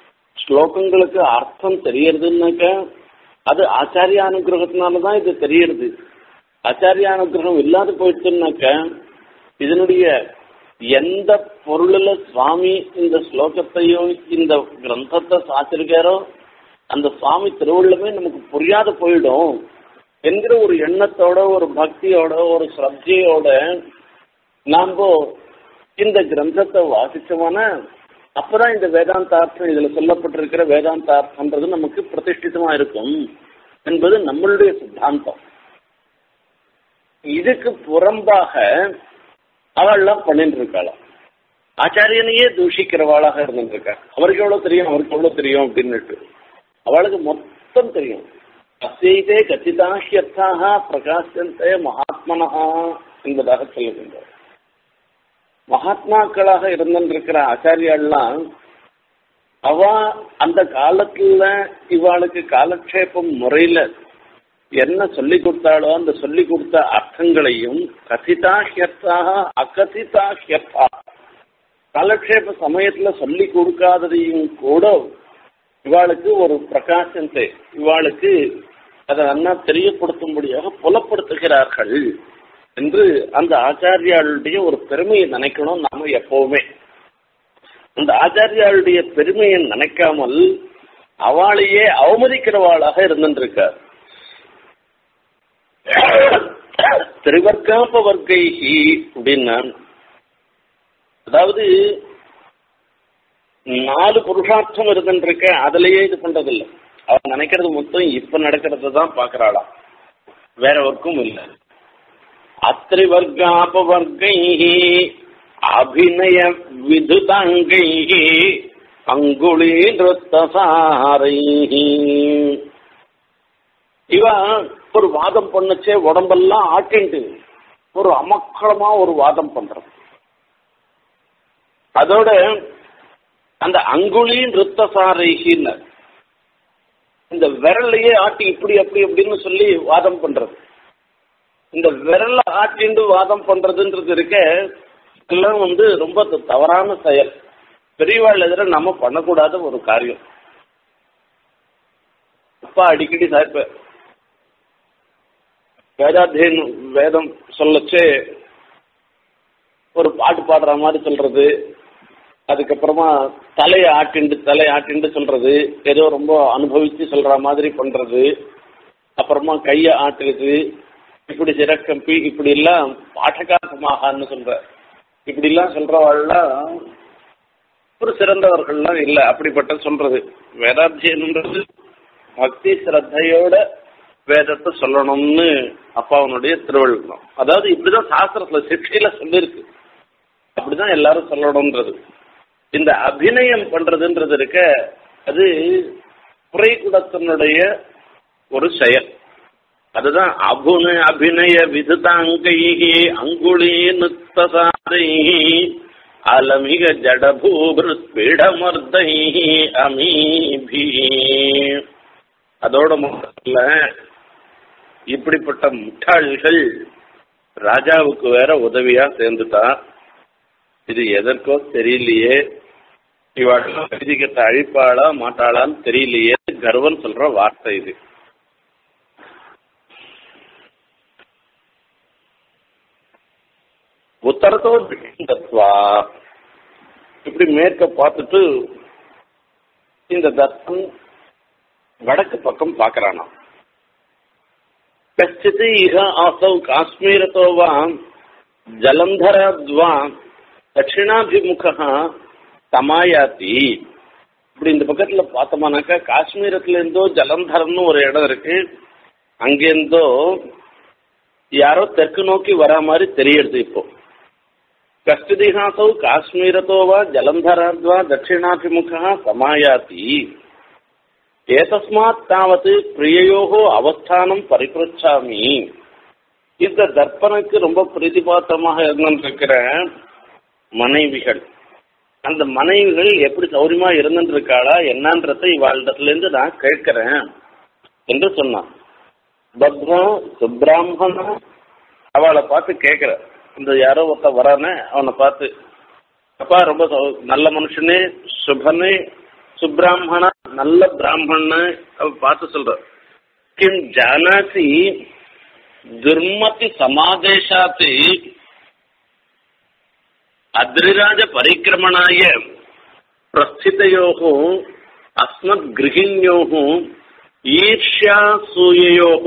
ஸ்லோகங்களுக்கு அர்த்தம் தெரியறதுன்னாக்க அது ஆச்சாரிய அனுகிரகத்தினால தான் இது தெரியறது ஆச்சாரிய அனுகிரகம் இல்லாத போயிடுச்சுன்னாக்க இதனுடைய எந்த பொருளில் சுவாமி இந்த ஸ்லோகத்தையும் இந்த கிரந்தத்தை சாத்திருக்காரோ அந்த சுவாமி திருவுள்ளமே நமக்கு புரியாத போயிடும் என்கிற ஒரு எண்ணத்தோட ஒரு பக்தியோட ஒரு ஸ்ரத்தையோட நாம் இந்த கிரந்தத்தை வாசிச்சோம்னா அப்பதான் இந்த வேதாந்தார்த்தம் இதுல சொல்லப்பட்டிருக்கிற வேதாந்தார்த்தம்ன்றது நமக்கு பிரதிஷ்டிதமா இருக்கும் என்பது நம்மளுடைய சித்தாந்தம் இதுக்கு புறம்பாக அவள்லாம் பண்ணிட்டு இருக்காளாம் ஆச்சாரியனையே தூஷிக்கிறவாளாக இருந்துருக்கா அவருக்கு எவ்வளவு தெரியும் அவருக்கு எவ்வளவு தெரியும் அப்படின்னுட்டு அவளுக்கு மொத்தம் தெரியும் அசைதே கச்சிதாஹியர்த்தாக பிரகாசந்தே மகாத்மனஹா என்பதாக சொல்லுகின்றார் மகாத்மாக்களாக இருந்திருக்கிற ஆச்சாரியாள்லாம் அவ அந்த காலத்துல இவாளுக்கு காலக்ஷேபம் முறையில என்ன சொல்லி கொடுத்தாலோ அந்த சொல்லி கொடுத்த அர்த்தங்களையும் கதிதாஹியர்த்தாக அகதிதாஹியர்த்தா காலக்ஷேப சமயத்துல சொல்லி கொடுக்காததையும் கூட இவாளுக்கு ஒரு பிரகாசத்தை இவாளுக்கு அதை அண்ணா தெரியப்படுத்தும்படியாக புலப்படுத்துகிறார்கள் என்று அந்த ஆச்சாரியாளுடைய ஒரு பெருமையை நினைக்கணும் நாம எப்பவுமே அந்த ஆச்சாரியாளுடைய பெருமையை நினைக்காமல் அவளையே அவமதிக்கிறவாளாக இருந்துருக்கார் திரிவர்க்காப்ப வர்க்கைஹி அப்படின்னா அதாவது நாலு புருஷார்த்தம் இருந்துருக்க அதுலயே இது பண்றதில்ல அவன் நினைக்கிறது மொத்தம் இப்ப நடக்கிறது தான் பாக்குறாளாம் வேற ஒர்க்கும் இல்லை அத்திரிவர்காபவர்கை அபிநய விதுதாங்கை அங்குளி நிறுத்தசாரை இவ ஒரு வாதம் பண்ணுச்சே உடம்பெல்லாம் ஆட்டிண்டு ஒரு அமக்களமா ஒரு வாதம் பண்றது அதோட அந்த அங்குளி நிறுத்தசாரைகின்னு இந்த விரலையே ஆட்டி இப்படி அப்படி அப்படின்னு சொல்லி வாதம் பண்றது இந்த விரல ஆட்டிண்டு வாதம் பண்றதுன்றது இருக்க இதெல்லாம் வந்து ரொம்ப தவறான செயல் பெரியவாள் எதிர நம்ம பண்ணக்கூடாத ஒரு காரியம் அப்பா அடிக்கடி சாய்ப்ப வேதாத்தியன் வேதம் சொல்லச்சே ஒரு பாட்டு பாடுற மாதிரி சொல்றது அதுக்கப்புறமா தலையை ஆட்டிண்டு தலையை ஆட்டிண்டு சொல்றது ஏதோ ரொம்ப அனுபவிச்சு சொல்ற மாதிரி பண்றது அப்புறமா கையை ஆட்டுறது இப்படி சிறக்கம்பி இப்படி எல்லாம் பாட்டகாசமாகான்னு சொல்ற இப்படி எல்லாம் சொல்றவாள்லாம் ஒரு சிறந்தவர்கள்லாம் இல்லை அப்படிப்பட்ட சொல்றது வேதாத்தியன்ன்றது பக்தி சிரத்தையோட வேதத்தை சொல்லணும்னு அப்பாவனுடைய திருவள்ளுவம் அதாவது இப்படிதான் சாஸ்திரத்துல சிக்ஷையில சொல்லியிருக்கு அப்படிதான் எல்லாரும் சொல்லணும்ன்றது இந்த அபிநயம் பண்றதுன்றது இருக்க அது குறைகுடத்தினுடைய ஒரு செயல் அதுதான் அபுன அபிநய விதுதாங்கை அங்குளி நுத்தசாதை அலமிக ஜடபூபிருத் பீடமர்தை அமீபி அதோட முதல்ல இப்படிப்பட்ட முட்டாள்கள் ராஜாவுக்கு வேற உதவியா சேர்ந்துட்டா இது எதற்கோ தெரியலையே இவாள் விதிக்கத்தை அழிப்பாளா மாட்டாளான்னு தெரியலையே கர்வன் சொல்ற வார்த்தை இது உத்தரத்தோ தத்வா இப்படி மேற்க பார்த்துட்டு இந்த தத்தன் வடக்கு பக்கம் பார்க்கறானா கச்சித் இஹ ஆசௌ காஷ்மீரத்தோ வா ஜலந்தரத்வா தட்சிணாபிமுக தமாயாத்தி இப்படி இந்த பக்கத்துல பார்த்தோம்னாக்கா காஷ்மீரத்துல இருந்தோ ஜலந்தரம்னு ஒரு இடம் இருக்கு அங்கேருந்தோ யாரோ தெற்கு நோக்கி வரா மாதிரி தெரியறது இப்போ கஷ்டிதிகாசௌ காஷ்மீரத்தோ வா ஜலந்தராத்வா தட்சிணாபிமுக சமாயாதி ஏதஸ்மாத் தாவத் பிரியயோகோ அவஸ்தானம் பரிபிரச்சாமி இந்த தர்ப்பனுக்கு ரொம்ப பிரதிபாத்திரமாக இருந்திருக்கிற மனைவிகள் அந்த மனைவிகள் எப்படி சௌரியமா இருந்துட்டு இருக்காளா என்னன்றதை இவாளிடத்துல இருந்து நான் கேட்கிறேன் என்று சொன்னான் பத்ரம் சுப்பிராமண அவளை பார்த்து கேட்கிற இந்த யாரோ ஒருத்த வரானே அவனை பார்த்து அப்பா ரொம்ப சௌ- நல்ல மனுஷனே சுபனே சுப்பிராமணா நல்ல பிராமண பார்த்து சொல்ற கிம் ஜானாசி துர்மதி சமாதேசாத்து அத்ரிராஜ பரிக்கிரமணாய பிரஸ்திதையோः அஸ்மத் கிரகிண்யோः ஈர்ஷ்யா சூயோः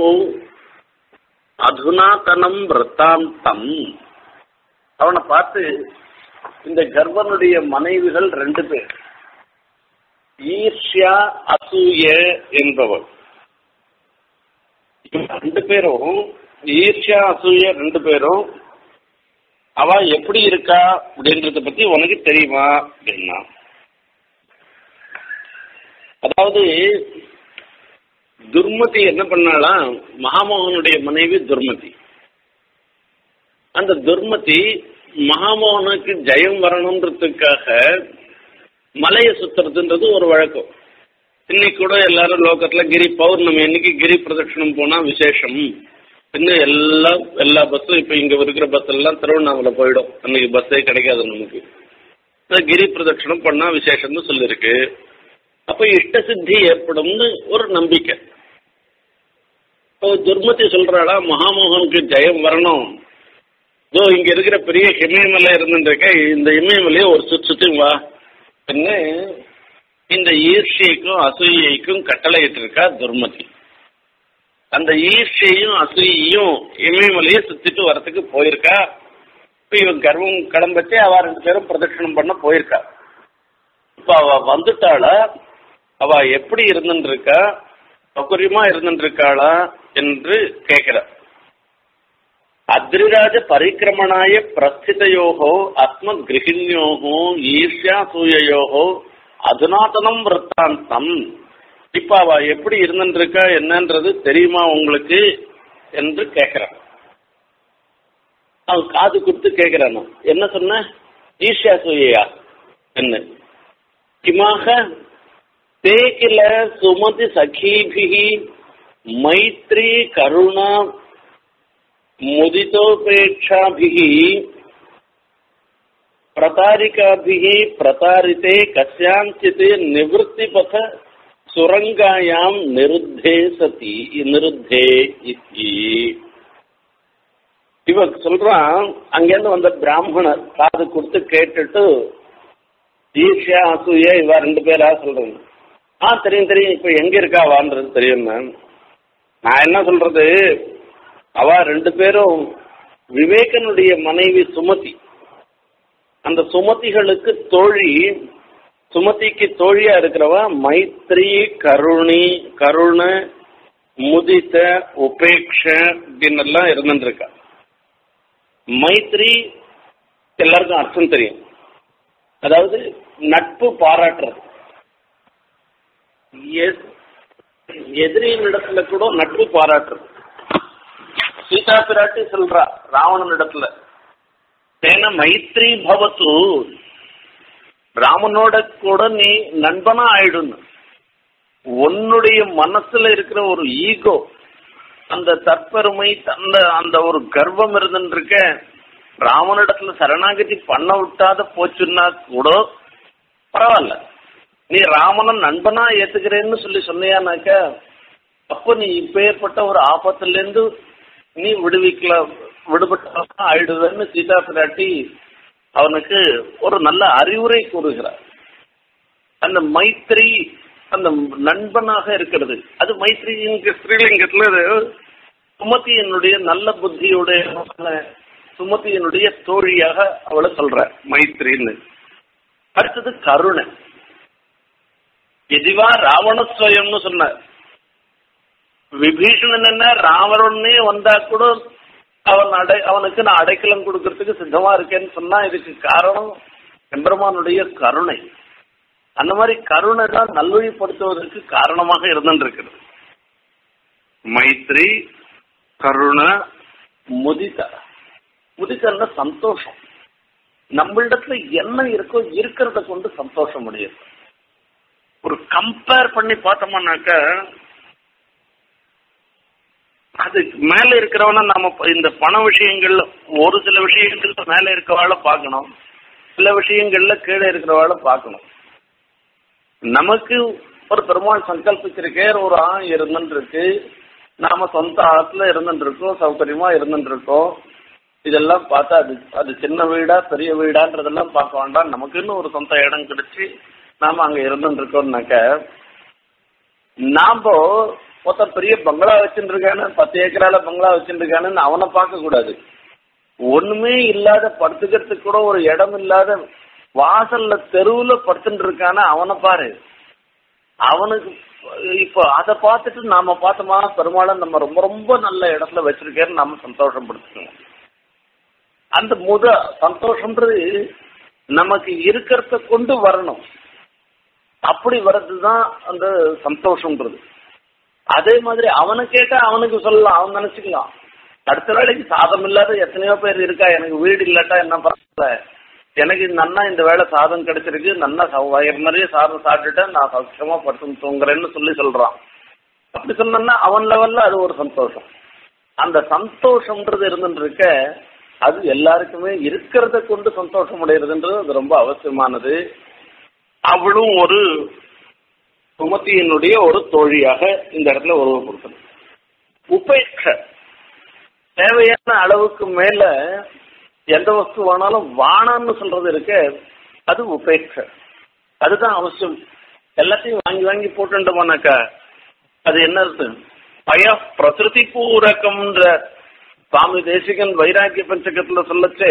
அதுனாதனம் விரத்தாந்தம் அவனை பார்த்து இந்த கர்வனுடைய மனைவிகள் ரெண்டு பேர் ஈர்ஷ்யா அசூய என்பவர் ரெண்டு பேரும் ஈர்ஷ்யா அசூய ரெண்டு பேரும் அவ எப்படி இருக்கா அப்படின்றத பத்தி உனக்கு தெரியுமா அப்படின்னா அதாவது துர்மதி என்ன பண்ணாலாம் மகாமோகனுடைய மனைவி துர்மதி அந்த துர்மதி மகாமோகனுக்கு ஜெயம் வரணுன்றதுக்காக மலையை சுத்துறதுன்றது ஒரு வழக்கம் இன்னைக்கு கூட எல்லாரும் லோக்கத்துல கிரி பௌர்ணமி அன்னைக்கு கிரி பிரதட்சணம் போனா விசேஷம் இன்னும் எல்லா எல்லா பஸ்ஸும் இப்ப இங்க இருக்கிற பஸ் எல்லாம் திருவண்ணாமலை போயிடும் அன்னைக்கு பஸ்ஸே கிடைக்காது நமக்கு இந்த கிரி பிரதட்சணம் பண்ணா விசேஷம்னு சொல்லியிருக்கு அப்ப இஷ்ட சித்தி ஏற்படும்னு ஒரு நம்பிக்கை இப்போ துர்மதி சொல்றாளா மகாமோகனுக்கு ஜெயம் வரணும் இதோ இங்க இருக்கிற பெரிய இமயமலை இருந்துருக்க இந்த இமயமலையை ஒரு சுத்தி சுத்தி வா என்ன இந்த ஈர்ஷைக்கும் அசூயைக்கும் கட்டளையிட்டு இருக்கா துர்மதி அந்த ஈர்ஷையும் அசூயையும் இமயமலையை சுத்திட்டு வரத்துக்கு போயிருக்கா இப்ப இவன் கர்வம் கிளம்பச்சே அவ ரெண்டு பேரும் பிரதட்சணம் பண்ண போயிருக்கா இப்ப அவ வந்துட்டாள அவ எப்படி இருந்துருக்கா சௌகரியமா இருந்துருக்காளா என்று கேட்கிற அத்ரிராஜ பரிக்கிரமணாய பிரஸ்திதையோகோ அஸ்மத் கிரகிணியோகோ ஈர்ஷ்யா சூயோகோ அதுநாதனம் விற்த்தாந்தம் இப்ப அவ எப்படி இருந்துருக்கா என்னன்றது தெரியுமா உங்களுக்கு என்று கேட்கிறான் அவன் காது கொடுத்து கேட்கிறான் என்ன சொன்ன ஈர்ஷ்யா சூயா என்ன கிமாக ते किल सुमति सखीभिः मैत्री करुणा मुदितोपेक्षाभिः प्रतारिकाभिः प्रतारिते कस्याञ्चित् निवृत्तिपथ सुरङ्गायां निरुद्धे सति निरुद्धे इति இவ சொல்றான் அங்கேருந்து வந்த பிராமணர் காது கொடுத்து கேட்டுட்டு ஈர்ஷியா அசூயா இவ ரெண்டு பேரா சொல்றாங்க ஆ தெரியும் தெரியும் இப்போ எங்க இருக்கா வான்றது தெரியும் மேம் நான் என்ன சொல்றது அவ ரெண்டு பேரும் விவேகனுடைய மனைவி சுமதி அந்த சுமதிகளுக்கு தோழி சுமதிக்கு தோழியா இருக்கிறவ மைத்ரி கருணி கருண முதித்த உபேக்ஷ அப்படின்னு எல்லாம் இருந்துருக்கா மைத்ரி எல்லாருக்கும் அர்த்தம் தெரியும் அதாவது நட்பு பாராட்டுறது எதிரியின் இடத்துல கூட நட்பு பாராட்டுறது சீதா பிராட்டி சொல்றா ராவணன் இடத்துல தேன மைத்ரி பவத்து ராமனோட கூட நீ நண்பனா ஆயிடுன்னு உன்னுடைய மனசுல இருக்கிற ஒரு ஈகோ அந்த தற்பெருமை அந்த அந்த ஒரு கர்வம் இருந்துருக்க ராமனிடத்துல சரணாகதி பண்ண விட்டாத போச்சுன்னா கூட பரவாயில்ல நீ ராமனை நண்பனா ஏத்துக்கிறேன்னு சொல்லி சொன்னியானாக்க அப்போ நீ இப்பேற்பட்ட ஒரு ஆபத்துல இருந்து நீ விடுவிக்கல விடுபட்ட ஆயிடுவேன்னு சீதா பிராட்டி அவனுக்கு ஒரு நல்ல அறிவுரை கூறுகிறார் அந்த மைத்ரி அந்த நண்பனாக இருக்கிறது அது மைத்ரி இங்க ஸ்ரீலிங்கத்துல சுமதியினுடைய நல்ல புத்தியுடைய சுமதியினுடைய தோழியாக அவளை சொல்ற மைத்ரின்னு அடுத்தது கருணை எதிவா ராவணஸ்வயம்னு சொன்னார் விபீஷணன் என்ன ராவணனே வந்தா கூட அவன் அடை அவனுக்கு நான் அடைக்கலம் கொடுக்கறதுக்கு சித்தமா இருக்கேன்னு சொன்னா இதுக்கு காரணம் எம்பெருமானுடைய கருணை அந்த மாதிரி கருணை தான் நல்வழிப்படுத்துவதற்கு காரணமாக இருந்துருக்கிறது மைத்ரி கருண முதித முதித்தல்னா சந்தோஷம் நம்மளிடத்துல என்ன இருக்கோ இருக்கிறத கொண்டு சந்தோஷம் முடியும் ஒரு கம்பேர் பண்ணி பார்த்தோம்னாக்க அது மேல இருக்கிறவன நம்ம இந்த பண விஷயங்கள்ல ஒரு சில விஷயங்கள்ல மேல இருக்கிறவாள பார்க்கணும் சில விஷயங்கள்ல கீழே இருக்கிறவாள பார்க்கணும் நமக்கு ஒரு பெருமாள் சங்கல்பிச்சிருக்கே ஒரு ஆண் இருந்துட்டு இருக்கு நாம சொந்த ஆத்துல இருந்துட்டு இருக்கோம் சௌகரியமா இருந்துட்டு இருக்கோம் இதெல்லாம் பார்த்தா அது அது சின்ன வீடா பெரிய வீடான்றதெல்லாம் பார்க்க வேண்டாம் நமக்குன்னு ஒரு சொந்த இடம் கிடைச்சி நாம அங்க இருந்துட்டு இருக்கோம்னாக்க நாம ஒருத்தன் பெரிய பங்களா வச்சுட்டு இருக்கானு பத்து ஏக்கரால பங்களா வச்சுட்டு இருக்கானுன்னு அவனை பார்க்க கூடாது ஒண்ணுமே இல்லாத படுத்துக்கிறதுக்கு கூட ஒரு இடம் இல்லாத வாசல்ல தெருவுல படுத்துட்டு இருக்கான அவனை பாரு அவனுக்கு இப்போ அதை பார்த்துட்டு நாம பார்த்தோமா பெருமாளை நம்ம ரொம்ப ரொம்ப நல்ல இடத்துல வச்சிருக்கேன்னு நாம சந்தோஷப்படுத்திக்கணும் அந்த முத சந்தோஷம்ன்றது நமக்கு இருக்கிறத கொண்டு வரணும் அப்படி வர்றதுதான் அந்த சந்தோஷம்ன்றது அதே மாதிரி அவனை கேட்டா அவனுக்கு சொல்லலாம் அவன் நினைச்சுக்கலாம் அடுத்த வேலைக்கு சாதம் இல்லாத எத்தனையோ பேர் இருக்கா எனக்கு வீடு இல்லாட்டா என்ன பரவாயில்ல எனக்கு நன்னா இந்த வேலை சாதம் கிடைச்சிருக்கு நன்னா ச- வயிறு நிறைய சாதம் சாப்பிட்டுட்டேன் நான் சௌக்கியமா படுத்து தூங்குறேன்னு சொல்லி சொல்றான் அப்படி சொன்னா அவன் லெவல்ல அது ஒரு சந்தோஷம் அந்த சந்தோஷம்ன்றது இருந்துட்டு இருக்க அது எல்லாருக்குமே இருக்கிறத கொண்டு சந்தோஷம் அடைகிறதுன்றது அது ரொம்ப அவசியமானது அவளும் ஒரு சுமதியினுடைய ஒரு தோழியாக இந்த இடத்துல உருவப்படுத்தணும் உபேட்ச தேவையான அளவுக்கு மேல எந்த வஸ்து வேணாலும் வானான்னு சொல்றது இருக்கு அது உபேட்ச அதுதான் அவசியம் எல்லாத்தையும் வாங்கி வாங்கி போட்டுட்டோம்னாக்கா அது என்ன அர்த்தம் பய பிரகிருதி பூரகம்ன்ற சுவாமி தேசிகன் வைராக்கிய பஞ்சகத்துல சொல்லச்சே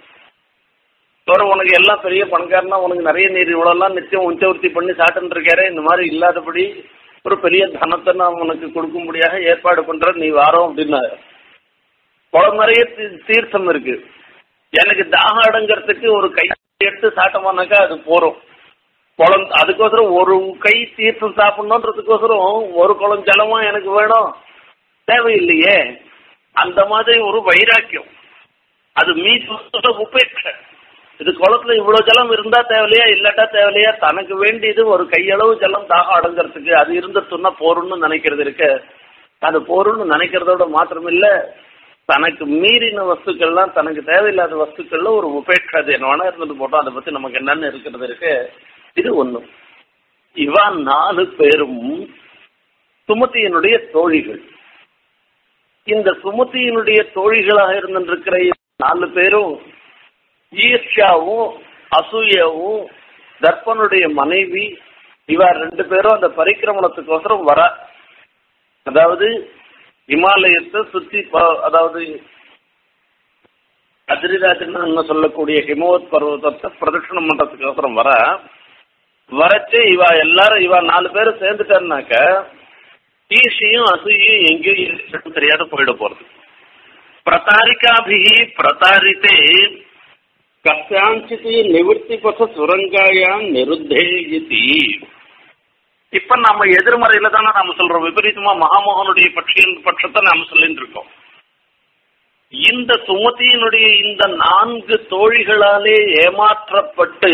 தோற உனக்கு எல்லாம் பெரிய பணக்காரனா உனக்கு நிறைய நீர் இவ்வளோலாம் நிச்சயம் உச்சவர்த்தி பண்ணி சாப்பிட்டு இருக்காரு இந்த மாதிரி இல்லாதபடி ஒரு பெரிய தனத்தை நான் உனக்கு கொடுக்கும்படியாக ஏற்பாடு பண்ற நீ வாரோம் அப்படின்னாரு குளம் நிறைய தீ- தீர்த்தம் இருக்கு எனக்கு தாகம் அடங்கிறதுக்கு ஒரு கை எடுத்து சாப்பிட்டோம்னாக்கா அது போறோம் குளம் அதுக்கோசரம் ஒரு கை தீர்த்தம் சாப்பிடணுன்றதுக்கோசரம் ஒரு குளம் ஜலமா எனக்கு வேணும் தேவையில்லையே அந்த மாதிரி ஒரு வைராக்கியம் அது மீது உபேட்சை இது குளத்துல இவ்வளவு ஜலம் இருந்தா தேவையில்லையா இல்லாட்டா தேவையில்லையா தனக்கு வேண்டியது ஒரு கையளவு ஜலம் தாகம் அடங்கிறதுக்கு அது இருந்துட்டுன்னா போறோம்னு நினைக்கிறது இருக்கு அது போறோம்னு நினைக்கிறதோட மாத்திரம் இல்ல தனக்கு மீறின வஸ்துக்கள்லாம் தனக்கு தேவையில்லாத வஸ்துக்கள்ல ஒரு உபேட்சை அது என்ன வேணா இருந்துட்டு போட்டோம் அதை பத்தி நமக்கு என்னன்னு இருக்கிறது இருக்கு இது ஒண்ணு இவா நாலு பேரும் சுமதியினுடைய தோழிகள் இந்த சுமதியினுடைய தோழிகளாக இருந்திருக்கிற நாலு பேரும் ஈர்ஷாவும் அசூயாவும் தர்ப்பனுடைய மனைவி இவ ரெண்டு பேரும் அந்த பரிக்கிரமணத்துக்கோசரம் வர அதாவது இமாலயத்தை சுத்தி ப- அதாவது அதிரிராஜன் சொல்லக்கூடிய ஹிமவத் பர்வதத்தை பிரதட்சணம் பண்றதுக்கோசரம் வர வரச்சு இவ எல்லாரும் இவ நாலு பேரும் சேர்ந்துட்டாருனாக்க ஈஷியும் அசூயும் எங்கேயும் இருக்குன்னு தெரியாத போயிட போறது பிரதாரிகாபிகி பிரதாரித்தே கசாஞ்சித் நிவர்த்தி பச சுரங்காயாம் நிருத்தே இதி இப்ப நம்ம எதிர்மறையில தானே நாம சொல்றோம் விபரீதமா மகாமோகனுடைய பட்சியின் பட்சத்தை நாம சொல்லிட்டு இருக்கோம் இந்த சுமதியினுடைய இந்த நான்கு தோழிகளாலே ஏமாற்றப்பட்டு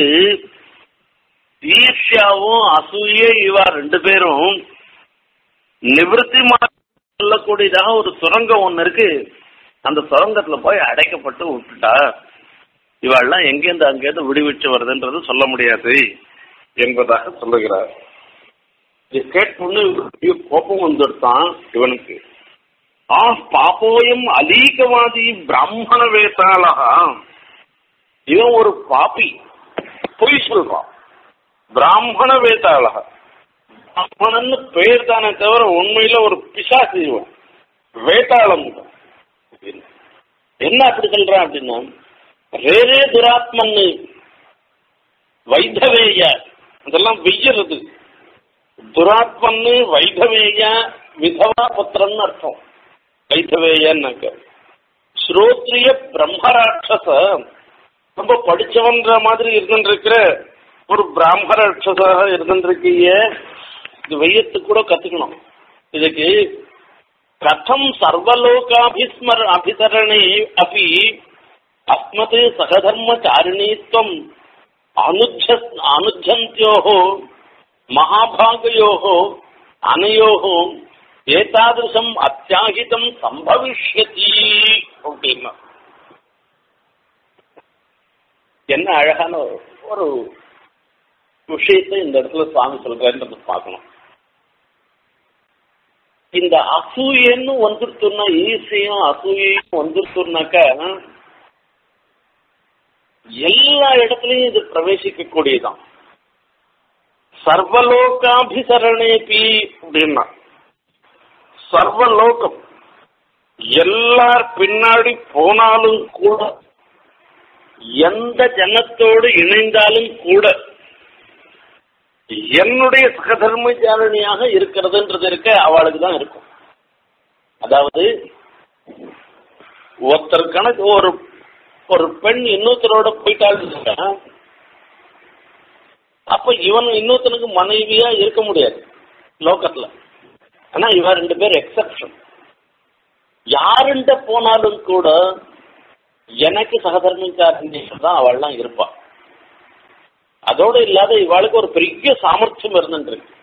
ஈர்ஷ்யாவும் அசூய இவா ரெண்டு பேரும் நிவர்த்தி சொல்லக்கூடியதாக ஒரு சுரங்கம் ஒண்ணு இருக்கு அந்த சுரங்கத்துல போய் அடைக்கப்பட்டு விட்டுட்டா இவாள்லாம் எங்கேருந்து அங்கேருந்து விடுவிச்சு வருதுன்றது சொல்ல முடியாது என்பதாக சொல்லுகிறார் இது கேட்டோன்னு இவனுக்கு கோபம் வந்துடுத்தான் இவனுக்கு ஆ பாப்போயம் அலீகவாதி பிராமண வேதாளா இவன் ஒரு பாப்பி பொய் சொல்றான் பிராமண வேதாளா பிராமணன்னு பேர் தானே தவிர உண்மையில ஒரு பிசாசு இவன் வேதாளம் இவன். என்ன அப்படி சொல்றான் அப்படின்னா ரேரே துராத்மன்னு வைதவேய அதெல்லாம் வெய்யறது துராத்மன்னு வைதவேய விதவா புத்திரன்னு அர்த்தம் வைதவேயன்னாக்க ஸ்ரோத்ரிய பிரம்மராட்சச ரொம்ப படிச்சவன்ற மாதிரி இருந்துருக்கிற ஒரு பிராம ராட்சசாக இருந்துருக்கீங்க இது வெய்யத்துக்கு கூட கத்துக்கணும் இதுக்கு கதம் சர்வலோகாபிஸ்மர அபிதரணே அப்படி அஸ்மத் சகதர்மச்சாரிணீத்வம் அனுஜ அனுஜந்தியோः மகாபாகயோः அனையோः ஏதாதிருஷம் அத்தியாகிதம் சம்பவிஷ்யதி அப்படின்னா என்ன அழகான ஒரு விஷயத்தை இந்த இடத்துல சுவாமி சொல்றாருன்றத பார்க்கணும் இந்த அசூயன்னு வந்துருத்துன்னா ஈசையும் அசூயையும் வந்துருத்துனாக்க எல்லா இடத்துலயும் இது பிரவேசிக்க கூடியதான் சர்வலோகாபிசரணேபி அப்படின்னா சர்வலோகம் எல்லார் பின்னாடி போனாலும் கூட எந்த ஜனத்தோடு இணைந்தாலும் கூட என்னுடைய சகதர்மச்சாரணியாக இருக்கிறதுன்றது இருக்க அவளுக்கு தான் இருக்கும் அதாவது ஒருத்தர் கணக்கு ஒரு ஒரு பெண் இன்னொருத்தரோட போயிட்டாள் அப்ப இவன் இன்னொருத்தனுக்கு மனைவியா இருக்க முடியாது லோக்கத்துல ஆனா இவன் ரெண்டு பேர் எக்ஸப்ஷன் யாருண்ட போனாலும் கூட எனக்கு சகதர்மச்சாரணி தான் அவள்லாம் இருப்பாள் அதோடு இல்லாத இவாளுக்கு ஒரு பெரிய சாமர்த்தியம் இருந்துருக்கு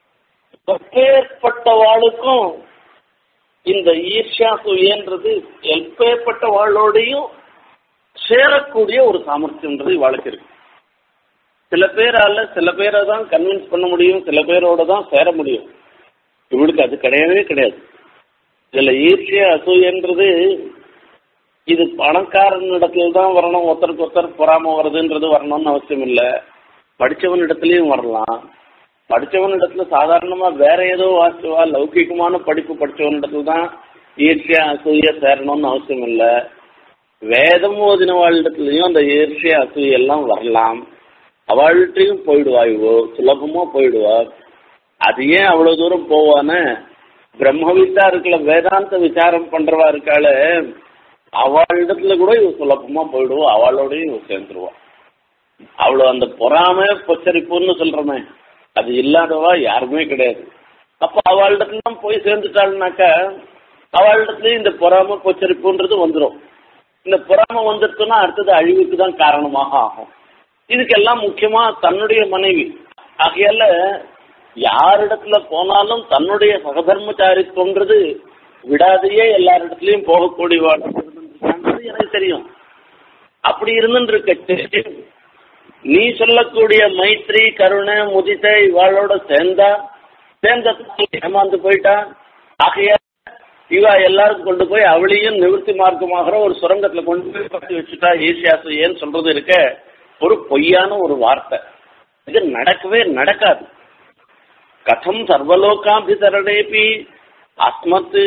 எப்பேற்பட்டவாளுக்கும் இந்த ஈர்ஷா சுயன்றது எப்பேற்பட்டவாளோடையும் சேரக்கூடிய ஒரு சாமர்த்தியம்ன்றது இவாளுக்கு இருக்கு சில பேரால சில பேரை தான் கன்வின்ஸ் பண்ண முடியும் சில பேரோட தான் சேர முடியும் இவளுக்கு அது கிடையவே கிடையாது இதுல ஈர்ஷிய அசூயன்றது இது பணக்காரன் இடத்துல தான் வரணும் ஒருத்தருக்கு ஒருத்தர் பொறாம வருதுன்றது வரணும்னு அவசியம் இல்லை படிச்சவன் இடத்துலயும் வரலாம் படிச்சவன் இடத்துல சாதாரணமா வேற ஏதோ வாசிவா லௌகிகமான படிப்பு படிச்சவன் இடத்துல தான் ஈர்ஷியா அசூய சேரணும்னு அவசியம் இல்லை வேதம் ஓதினவாள் இடத்துலயும் அந்த ஈர்ஷியா அசூய எல்லாம் வரலாம் அவள்கிட்டையும் போயிடுவா இவோ சுலபமா போயிடுவா அது ஏன் அவ்வளவு தூரம் போவான்னு பிரம்மவித்தா இருக்கல வேதாந்த விசாரம் பண்றவா இருக்காள அவளிடத்துல கூட இவ சுலபமா போயிடுவோம் அவளோடயும் இவ சேர்ந்துருவா அவ்வளோ அந்த பொறாம பொச்சரிப்புன்னு சொல்றமே அது இல்லாதவா யாருமே கிடையாது அப்ப அவளிடத்துல போய் சேர்ந்துட்டாள்னாக்கா அவளிடத்துலயும் இந்த பொறாம பொச்சரிப்புன்றது வந்துடும் இந்த பொறாம வந்துருச்சுன்னா அடுத்தது அழிவுக்கு தான் காரணமாக ஆகும் இதுக்கெல்லாம் முக்கியமா தன்னுடைய மனைவி ஆகையால யாரிடத்துல போனாலும் தன்னுடைய சகதர்மச்சாரித்துவன்றது விடாதையே எல்லாரிடத்துலயும் போகக்கூடிய எனக்கு தெரியும் அப்படி இருந்துருக்கு நீ சொல்லக்கூடிய மைத்ரி கருணை முதித்தை இவாளோட சேர்ந்தா சேர்ந்த ஏமாந்து போயிட்டா ஆகையா இவா எல்லாருக்கும் கொண்டு போய் அவளையும் நிவர்த்தி மார்க்கமாகிற ஒரு சுரங்கத்துல கொண்டு போய் பற்றி வச்சுட்டா ஈசியாசு ஏன்னு சொல்றது இருக்க ஒரு பொய்யான ஒரு வார்த்தை இது நடக்கவே நடக்காது கதம் சர்வலோகாபிசரணேபி அஸ்மத்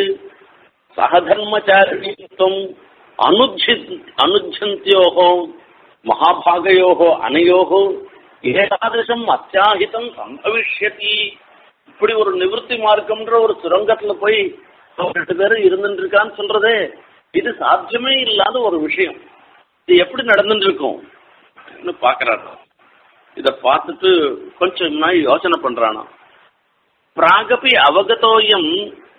சகதர்மச்சாரிணித்துவம் அனுஜி அனுஜந்தியோகோ மகாபாகையோகோ அனையோகோ ஏகாதசம் அத்தியாகிதம் சம்பவிஷ்யதி இப்படி ஒரு நிவர்த்தி மார்க்கம்ன்ற ஒரு சுரங்கத்துல போய் ரெண்டு பேரும் இருந்துட்டு இருக்கான்னு சொல்றதே இது சாத்தியமே இல்லாத ஒரு விஷயம் இது எப்படி நடந்துட்டு இருக்கும் பாக்குறாரு இத பார்த்துட்டு கொஞ்சம் யோசனை பண்றானா பிராகபி அவகதோயம்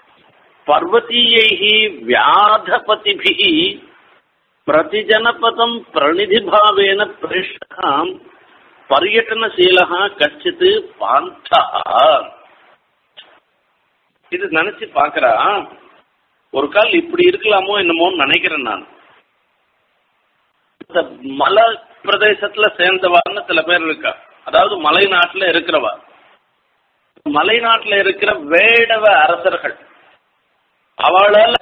பர்வதீயை வியாதபதிபி பிரதிஜனபதம் பிரணிதிபாவேன பிரேஷகாம் பர்யட்டனசீலகா கச்சித்து பாந்தா இது நினைச்சு பாக்குறா ஒரு கால் இப்படி இருக்கலாமோ என்னமோன்னு நினைக்கிறேன் நான் இந்த மலை பிரதேசத்துல சேர்ந்தவான்னு சில பேர் இருக்கா அதாவது மலை நாட்டுல இருக்கிறவா மலை நாட்டுல இருக்கிற வேடவ அரசர்கள் அவளால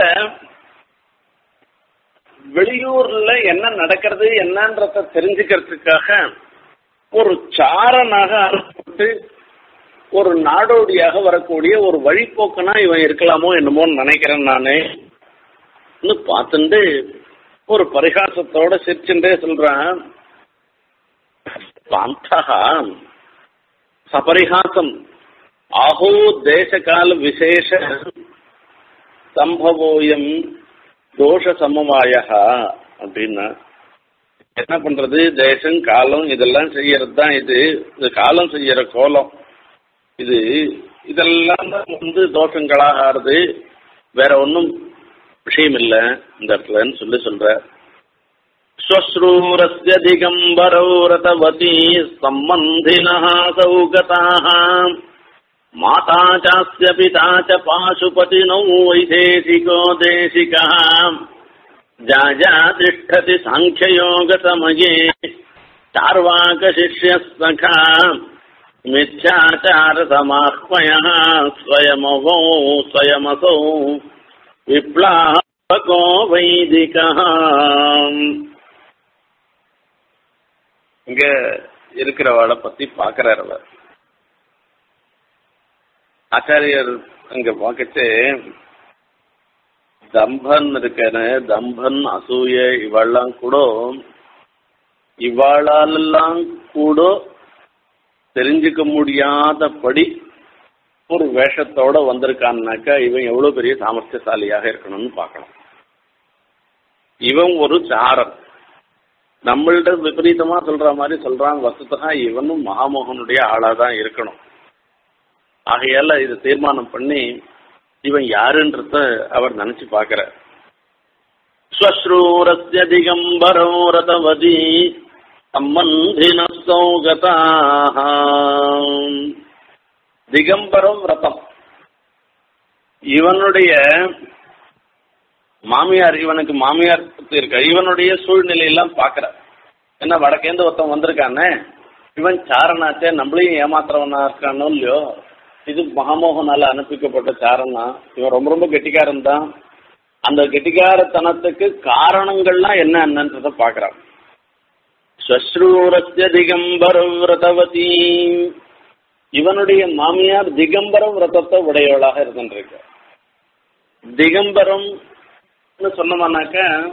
வெளியூர்ல என்ன நடக்கிறது என்னன்றத தெரிஞ்சுக்கிறதுக்காக ஒரு சாரனாக அனுப்பப்பட்டு ஒரு நாடோடியாக வரக்கூடிய ஒரு வழிபோக்கனா இவன் இருக்கலாமோ என்னமோன்னு நினைக்கிறேன் நானு பார்த்துட்டு ஒரு பரிகாசத்தோட சிரிச்சுட்டே சொல்றான் பாந்தகா சபரிகாசம் ஆஹோ தேசகால விசேஷ சம்பவோயம் தோஷ சமவாயா அப்படின்னா என்ன பண்றது தேசம் காலம் இதெல்லாம் செய்யறது தான் இது இது காலம் செய்யற கோலம் இது இதெல்லாம் தான் வந்து தோஷங்களாக ஆறுது வேற ஒன்றும் விஷயம் இல்லை இந்த இடத்துலன்னு சொல்லி சொல்ற ஸ்வஸ்ரூரஸ்ய திகம்பரோ ரதவதி சம்பந்தினः சௌகதாः மாதா சாஸ்ய பிதா ச பாசுபதினौ வைதேசிகோ தேசிகः जाजा तिष्ठति साङ्ख्ययोगसमये चार्वाकशिष्यः सखा मिथ्याचारसमाह्वयः स्वयमवौ स्वयमसौ विप्लावको वैदिकः இங்க இருக்கிறவளை பத்தி பாக்குறாரு அவர் ஆச்சாரியர் அங்க பார்க்கச்சு தம்பன் இருக்கான தம்பன் அசூய இவெல்லாம் கூட இவாளாலெல்லாம் கூட தெரிஞ்சுக்க முடியாதபடி ஒரு வேஷத்தோட வந்திருக்கான்னாக்கா இவன் எவ்வளவு பெரிய சாமர்த்தியசாலியாக இருக்கணும்னு பார்க்கணும் இவன் ஒரு சாரன் நம்மள்ட்ட விபரீதமா சொல்ற மாதிரி சொல்றான் வசத்தா இவனும் மகாமோகனுடைய ஆளா தான் இருக்கணும் ஆகையால இதை தீர்மானம் பண்ணி இவன் யாருன்றத அவர் நினைச்சு பாக்குற ஸ்வஸ்ரூரஸ்ய திகம்பரோ ரதவதி சம்பந்தின சௌகதாக திகம்பரம் ரதம் இவனுடைய மாமியார் இவனுக்கு மாமியார் இருக்க இவனுடைய சூழ்நிலையெல்லாம் பாக்குற என்ன வடக்கேந்து ஒருத்தன் வந்திருக்கானே இவன் சாரனாச்சே நம்மளையும் ஏமாத்துறவனா இருக்கானோ இல்லையோ இது மகாமோகனால அனுப்பிக்கப்பட்ட சாரனா இவன் ரொம்ப ரொம்ப கெட்டிக்காரன் தான் அந்த கெட்டிக்காரத்தனத்துக்கு காரணங்கள்லாம் என்ன என்னன்றத பாக்குறான் ஸ்வஸ்ரூரஸ்ய திகம்பர விரதவதி இவனுடைய மாமியார் திகம்பரம் விரதத்தை உடையவளாக இருந்துருக்க திகம்பரம் சொன்னோம்னாக்க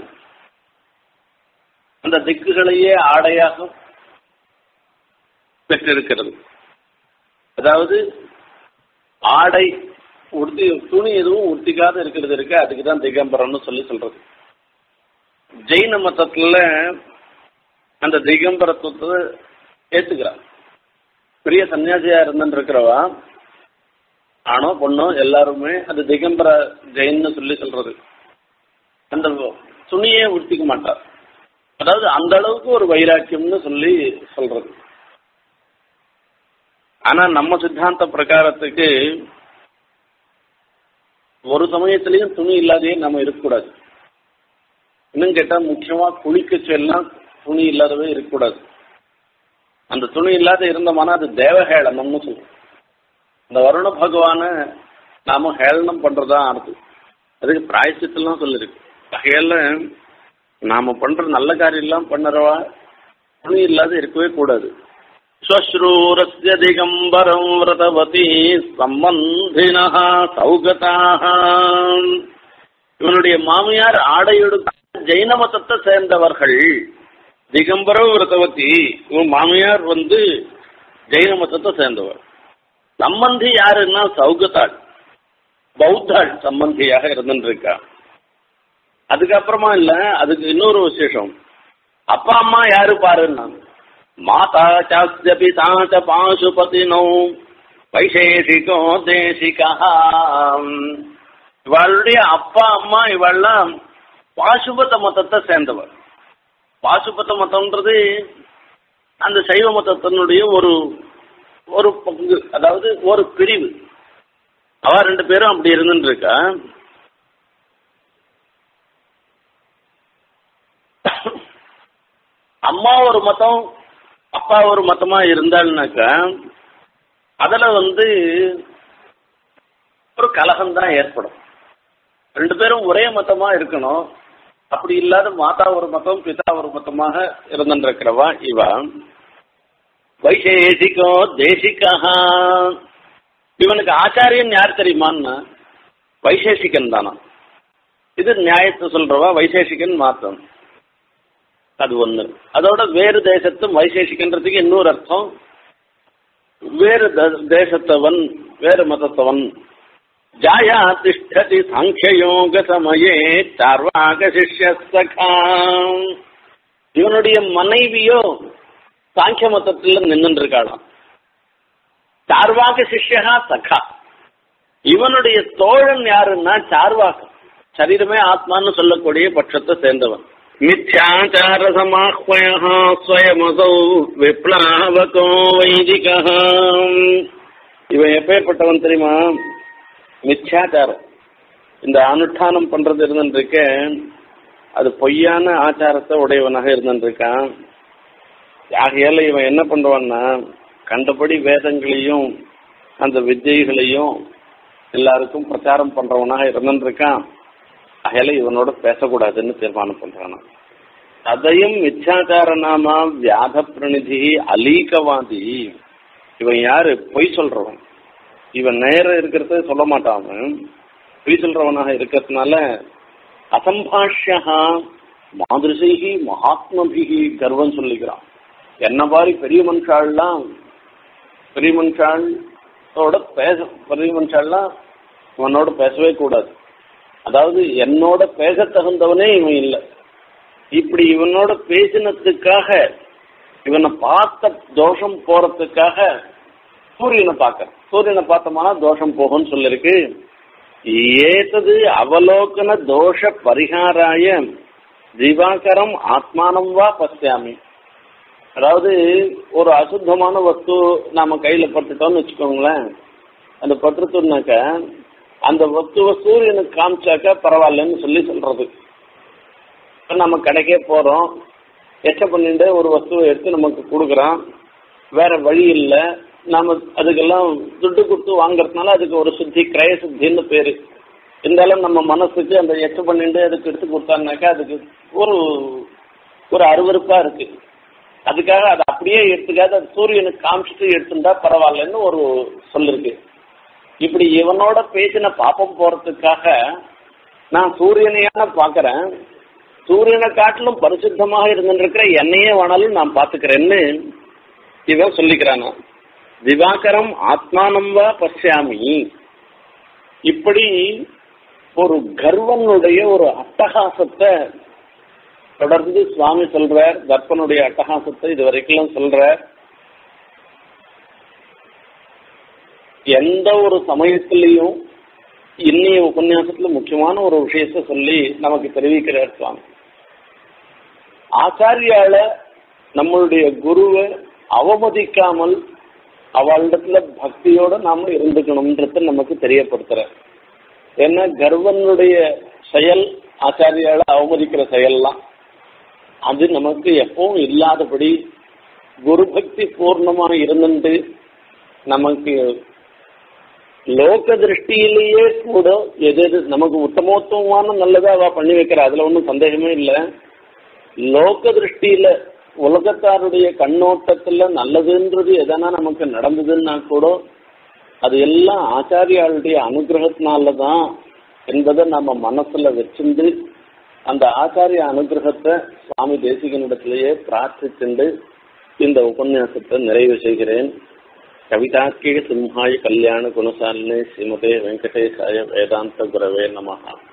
அந்த திக்குகளையே ஆடையாக பெற்றிருக்கிறது அதாவது ஆடை உடுத்தி துணி எதுவும் உடுத்திக்காத இருக்கிறது இருக்கு அதுக்கு தான் திகம்பரம்னு சொல்லி சொல்றது ஜெயின மதத்துல அந்த திகம்பரத்துவத்தை ஏத்துக்கிறான் பெரிய சன்னியாசியா இருந்துட்டு இருக்கிறவா ஆணோ பொண்ணோ எல்லாருமே அது திகம்பர ஜெயின்னு சொல்லி சொல்றது அந்த துணியே உடுத்திக்க மாட்டார் அதாவது அந்த அளவுக்கு ஒரு வைராக்கியம்னு சொல்லி சொல்றது ஆனா நம்ம சித்தாந்த பிரகாரத்துக்கு ஒரு சமயத்திலையும் துணி இல்லாதையே நம்ம இருக்கக்கூடாது இன்னும் கேட்டா முக்கியமா குளிக்க செல்லாம் துணி இல்லாதவே இருக்கக்கூடாது அந்த துணி இல்லாத இருந்தோம்னா அது தேவஹேளனம்னு சொல்லுவோம் இந்த வருண பகவான நாம ஹேளனம் பண்றதா அர்த்தம் அதுக்கு பிராயசித்தெல்லாம் சொல்லிருக்கு வகையில நாம பண்ற நல்ல காரியம் எல்லாம் பண்ணறவா துணி இல்லாத இருக்கவே கூடாது ஸ்வஸ்ரூரஸ்ய திகம்பரம் விரதவதி சம்பந்தின சௌகதாக இவனுடைய மாமியார் ஆடையெடுத்த ஜெயின மதத்தை சேர்ந்தவர்கள் திகம்பர விரதவதி இவன் மாமியார் வந்து ஜெயின மதத்தை சேர்ந்தவர் சம்பந்தி யாருன்னா சௌகத்தாள் பௌத்தாள் சம்பந்தியாக இருந்துருக்கா அதுக்கப்புறமா இல்ல அதுக்கு இன்னொரு விசேஷம் அப்பா அம்மா யாரு பாருன்னா மாதா சாஸ்ய பிதா ச பாசுபதினோ வைசேஷிகோ தேசிகா இவளுடைய அப்பா அம்மா இவெல்லாம் பாசுபத மதத்தை சேர்ந்தவர் பாசுபத மதம்ன்றது அந்த சைவ மதத்தினுடைய ஒரு ஒரு பங்கு அதாவது ஒரு பிரிவு அவ ரெண்டு பேரும் அப்படி இருந்துட்டு இருக்கா அம்மா ஒரு மதம் அப்பா ஒரு மதமா இருந்தாள்னாக்கா அதுல வந்து ஒரு கலகம் தான் ஏற்படும் ரெண்டு பேரும் ஒரே மதமா இருக்கணும் அப்படி இல்லாத மாதா ஒரு மதம் பிதா ஒரு மதமாக இருந்துருக்கிறவா இவா வைசேஷிகோ தேசிகா இவனுக்கு ஆச்சாரியன் யார் தெரியுமான்னா வைசேஷிகன் தானா இது நியாயத்தை சொல்றவா வைசேஷிகன் மாத்தம் அது ஒண்ணு அதோட வேறு தேசத்து வைசேஷிகன்றதுக்கு இன்னொரு அர்த்தம் வேறு த- தேசத்தவன் வேறு மதத்தவன் ஜாயா திஷ்டதி சாங்கியயோக சமயே சார்வாக சிஷ்ய சகா இவனுடைய மனைவியோ சாங்கிய மதத்துல நின்று இருக்காளாம் சார்வாக சிஷ்யா சகா இவனுடைய தோழன் யாருன்னா சார்வாக சரீரமே ஆத்மான்னு சொல்லக்கூடிய பட்சத்தை சேர்ந்தவன் மித்யாச்சார சமாஹ்வய ஸ்வயமசௌ விப்ளாவகோ வைதிக இவன் எப்பேற்பட்டவன் தெரியுமா மித்யாச்சாரம் இந்த அனுஷ்டானம் பண்றது இருந்துருக்க அது பொய்யான ஆச்சாரத்தை உடையவனாக இருந்துருக்கான் ஆகையால இவன் என்ன பண்ணுவான்னா கண்டபடி வேதங்களையும் அந்த வித்யைகளையும் எல்லாருக்கும் பிரச்சாரம் பண்றவனாக இருந்துருக்கான் அகையில இவனோட பேசக்கூடாதுன்னு தீர்மானம் பண்றானா அதையும் மித்யாச்சார நாமா வியாத பிரணிதி அலீகவாதி இவன் யாரு பொய் சொல்றவன் இவன் நேரம் இருக்கிறத சொல்ல மாட்டான் அவன் பொய் சொல்றவனாக இருக்கிறதுனால அசம்பாஷ்யா மாதிரிசைகி மகாத்மபிகி கர்வம் சொல்லிக்கிறான் என்ன மாதிரி பெரிய மனுஷாள்லாம் பெரிய மனுஷாளோட பேச பெரிய மனுஷாள்லாம் இவனோட பேசவே கூடாது அதாவது என்னோட பேச தகுந்தவனே இவன் இல்லை இப்படி இவனோட பேசினதுக்காக இவனை பார்த்த தோஷம் போறதுக்காக சூரியனை பார்க்க சூரியனை பார்த்தோம்னா தோஷம் போகும்னு சொல்லிருக்கு ஏதது அவலோகன தோஷ பரிகாராய திவாகரம் ஆத்மானம் வா பசியாமி அதாவது ஒரு அசுத்தமான வஸ்து நாம கையில பட்டுட்டோம்னு வச்சுக்கோங்களேன் அந்த பட்டுட்டோம்னாக்க அந்த வஸ்துவை சூரியனுக்கு காமிச்சாக்க பரவாயில்லன்னு சொல்லி சொல்றது இப்போ நம்ம கடைக்கே போறோம் எச்ச பண்ணிட்டு ஒரு வஸ்துவை எடுத்து நமக்கு கொடுக்குறான் வேற வழி இல்லை நாம அதுக்கெல்லாம் துட்டு கொடுத்து வாங்குறதுனால அதுக்கு ஒரு சுத்தி கிரய சுத்தின்னு பேரு இருந்தாலும் நம்ம மனசுக்கு அந்த எச்ச பண்ணிட்டு அதுக்கு எடுத்து கொடுத்தாங்கனாக்கா அதுக்கு ஒரு ஒரு அருவருப்பா இருக்கு அதுக்காக அதை அப்படியே எடுத்துக்காத அது சூரியனுக்கு காமிச்சிட்டு எடுத்துட்டா பரவாயில்லன்னு ஒரு சொல்லிருக்கு இப்படி இவனோட பேசின பாப்பம் போறதுக்காக நான் சூரியனையான பாக்குறேன் சூரியனை காட்டிலும் பரிசுத்தமாக இருந்துருக்கிற என்னையே வேணாலும் நான் பாத்துக்கிறேன்னு இவன் சொல்லிக்கிறானா திவாகரம் ஆத்மானம்பா பசியாமி இப்படி ஒரு கர்வனுடைய ஒரு அட்டகாசத்தை தொடர்ந்து சுவாமி சொல்றார் தர்ப்பனுடைய அட்டகாசத்தை இது வரைக்கும் சொல்றார் எந்த ஒரு சமயத்திலையும் இன்னைய உபன்யாசத்துல முக்கியமான ஒரு விஷயத்த சொல்லி நமக்கு தெரிவிக்கிறார் சுவாமி ஆச்சாரியால நம்மளுடைய குருவை அவமதிக்காமல் அவளிடத்துல பக்தியோட நாம இருந்துக்கணும்ன்றத நமக்கு தெரியப்படுத்துற ஏன்னா கர்வனுடைய செயல் ஆச்சாரியால அவமதிக்கிற செயல்லாம் அது நமக்கு எப்பவும் இல்லாதபடி குரு பக்தி பூர்ணமாக இருந்துட்டு நமக்கு லோக திருஷ்டியிலேயே கூட எது எது நமக்கு உத்தமோத்தமமான நல்லதா அவ பண்ணி வைக்கிற அதுல ஒன்றும் சந்தேகமே இல்லை லோக திருஷ்டியில உலகத்தாருடைய கண்ணோட்டத்துல நல்லதுன்றது எதனா நமக்கு நடந்ததுன்னா கூட அது எல்லாம் ஆச்சாரியாளுடைய அனுகிரகத்தினால தான் என்பதை நம்ம மனசுல வச்சிருந்து அந்த ஆச்சாரிய அனுகிரகத்தை சுவாமி தேசிகனிடத்திலேயே பிரார்த்திச்சுண்டு இந்த உபன்யாசத்தை நிறைவு செய்கிறேன் கவிதாக்கிய சிம்ஹாய கல்யாண குணசாலினே ஸ்ரீமதே வெங்கடேசாய வேதாந்த குரவே நமஹா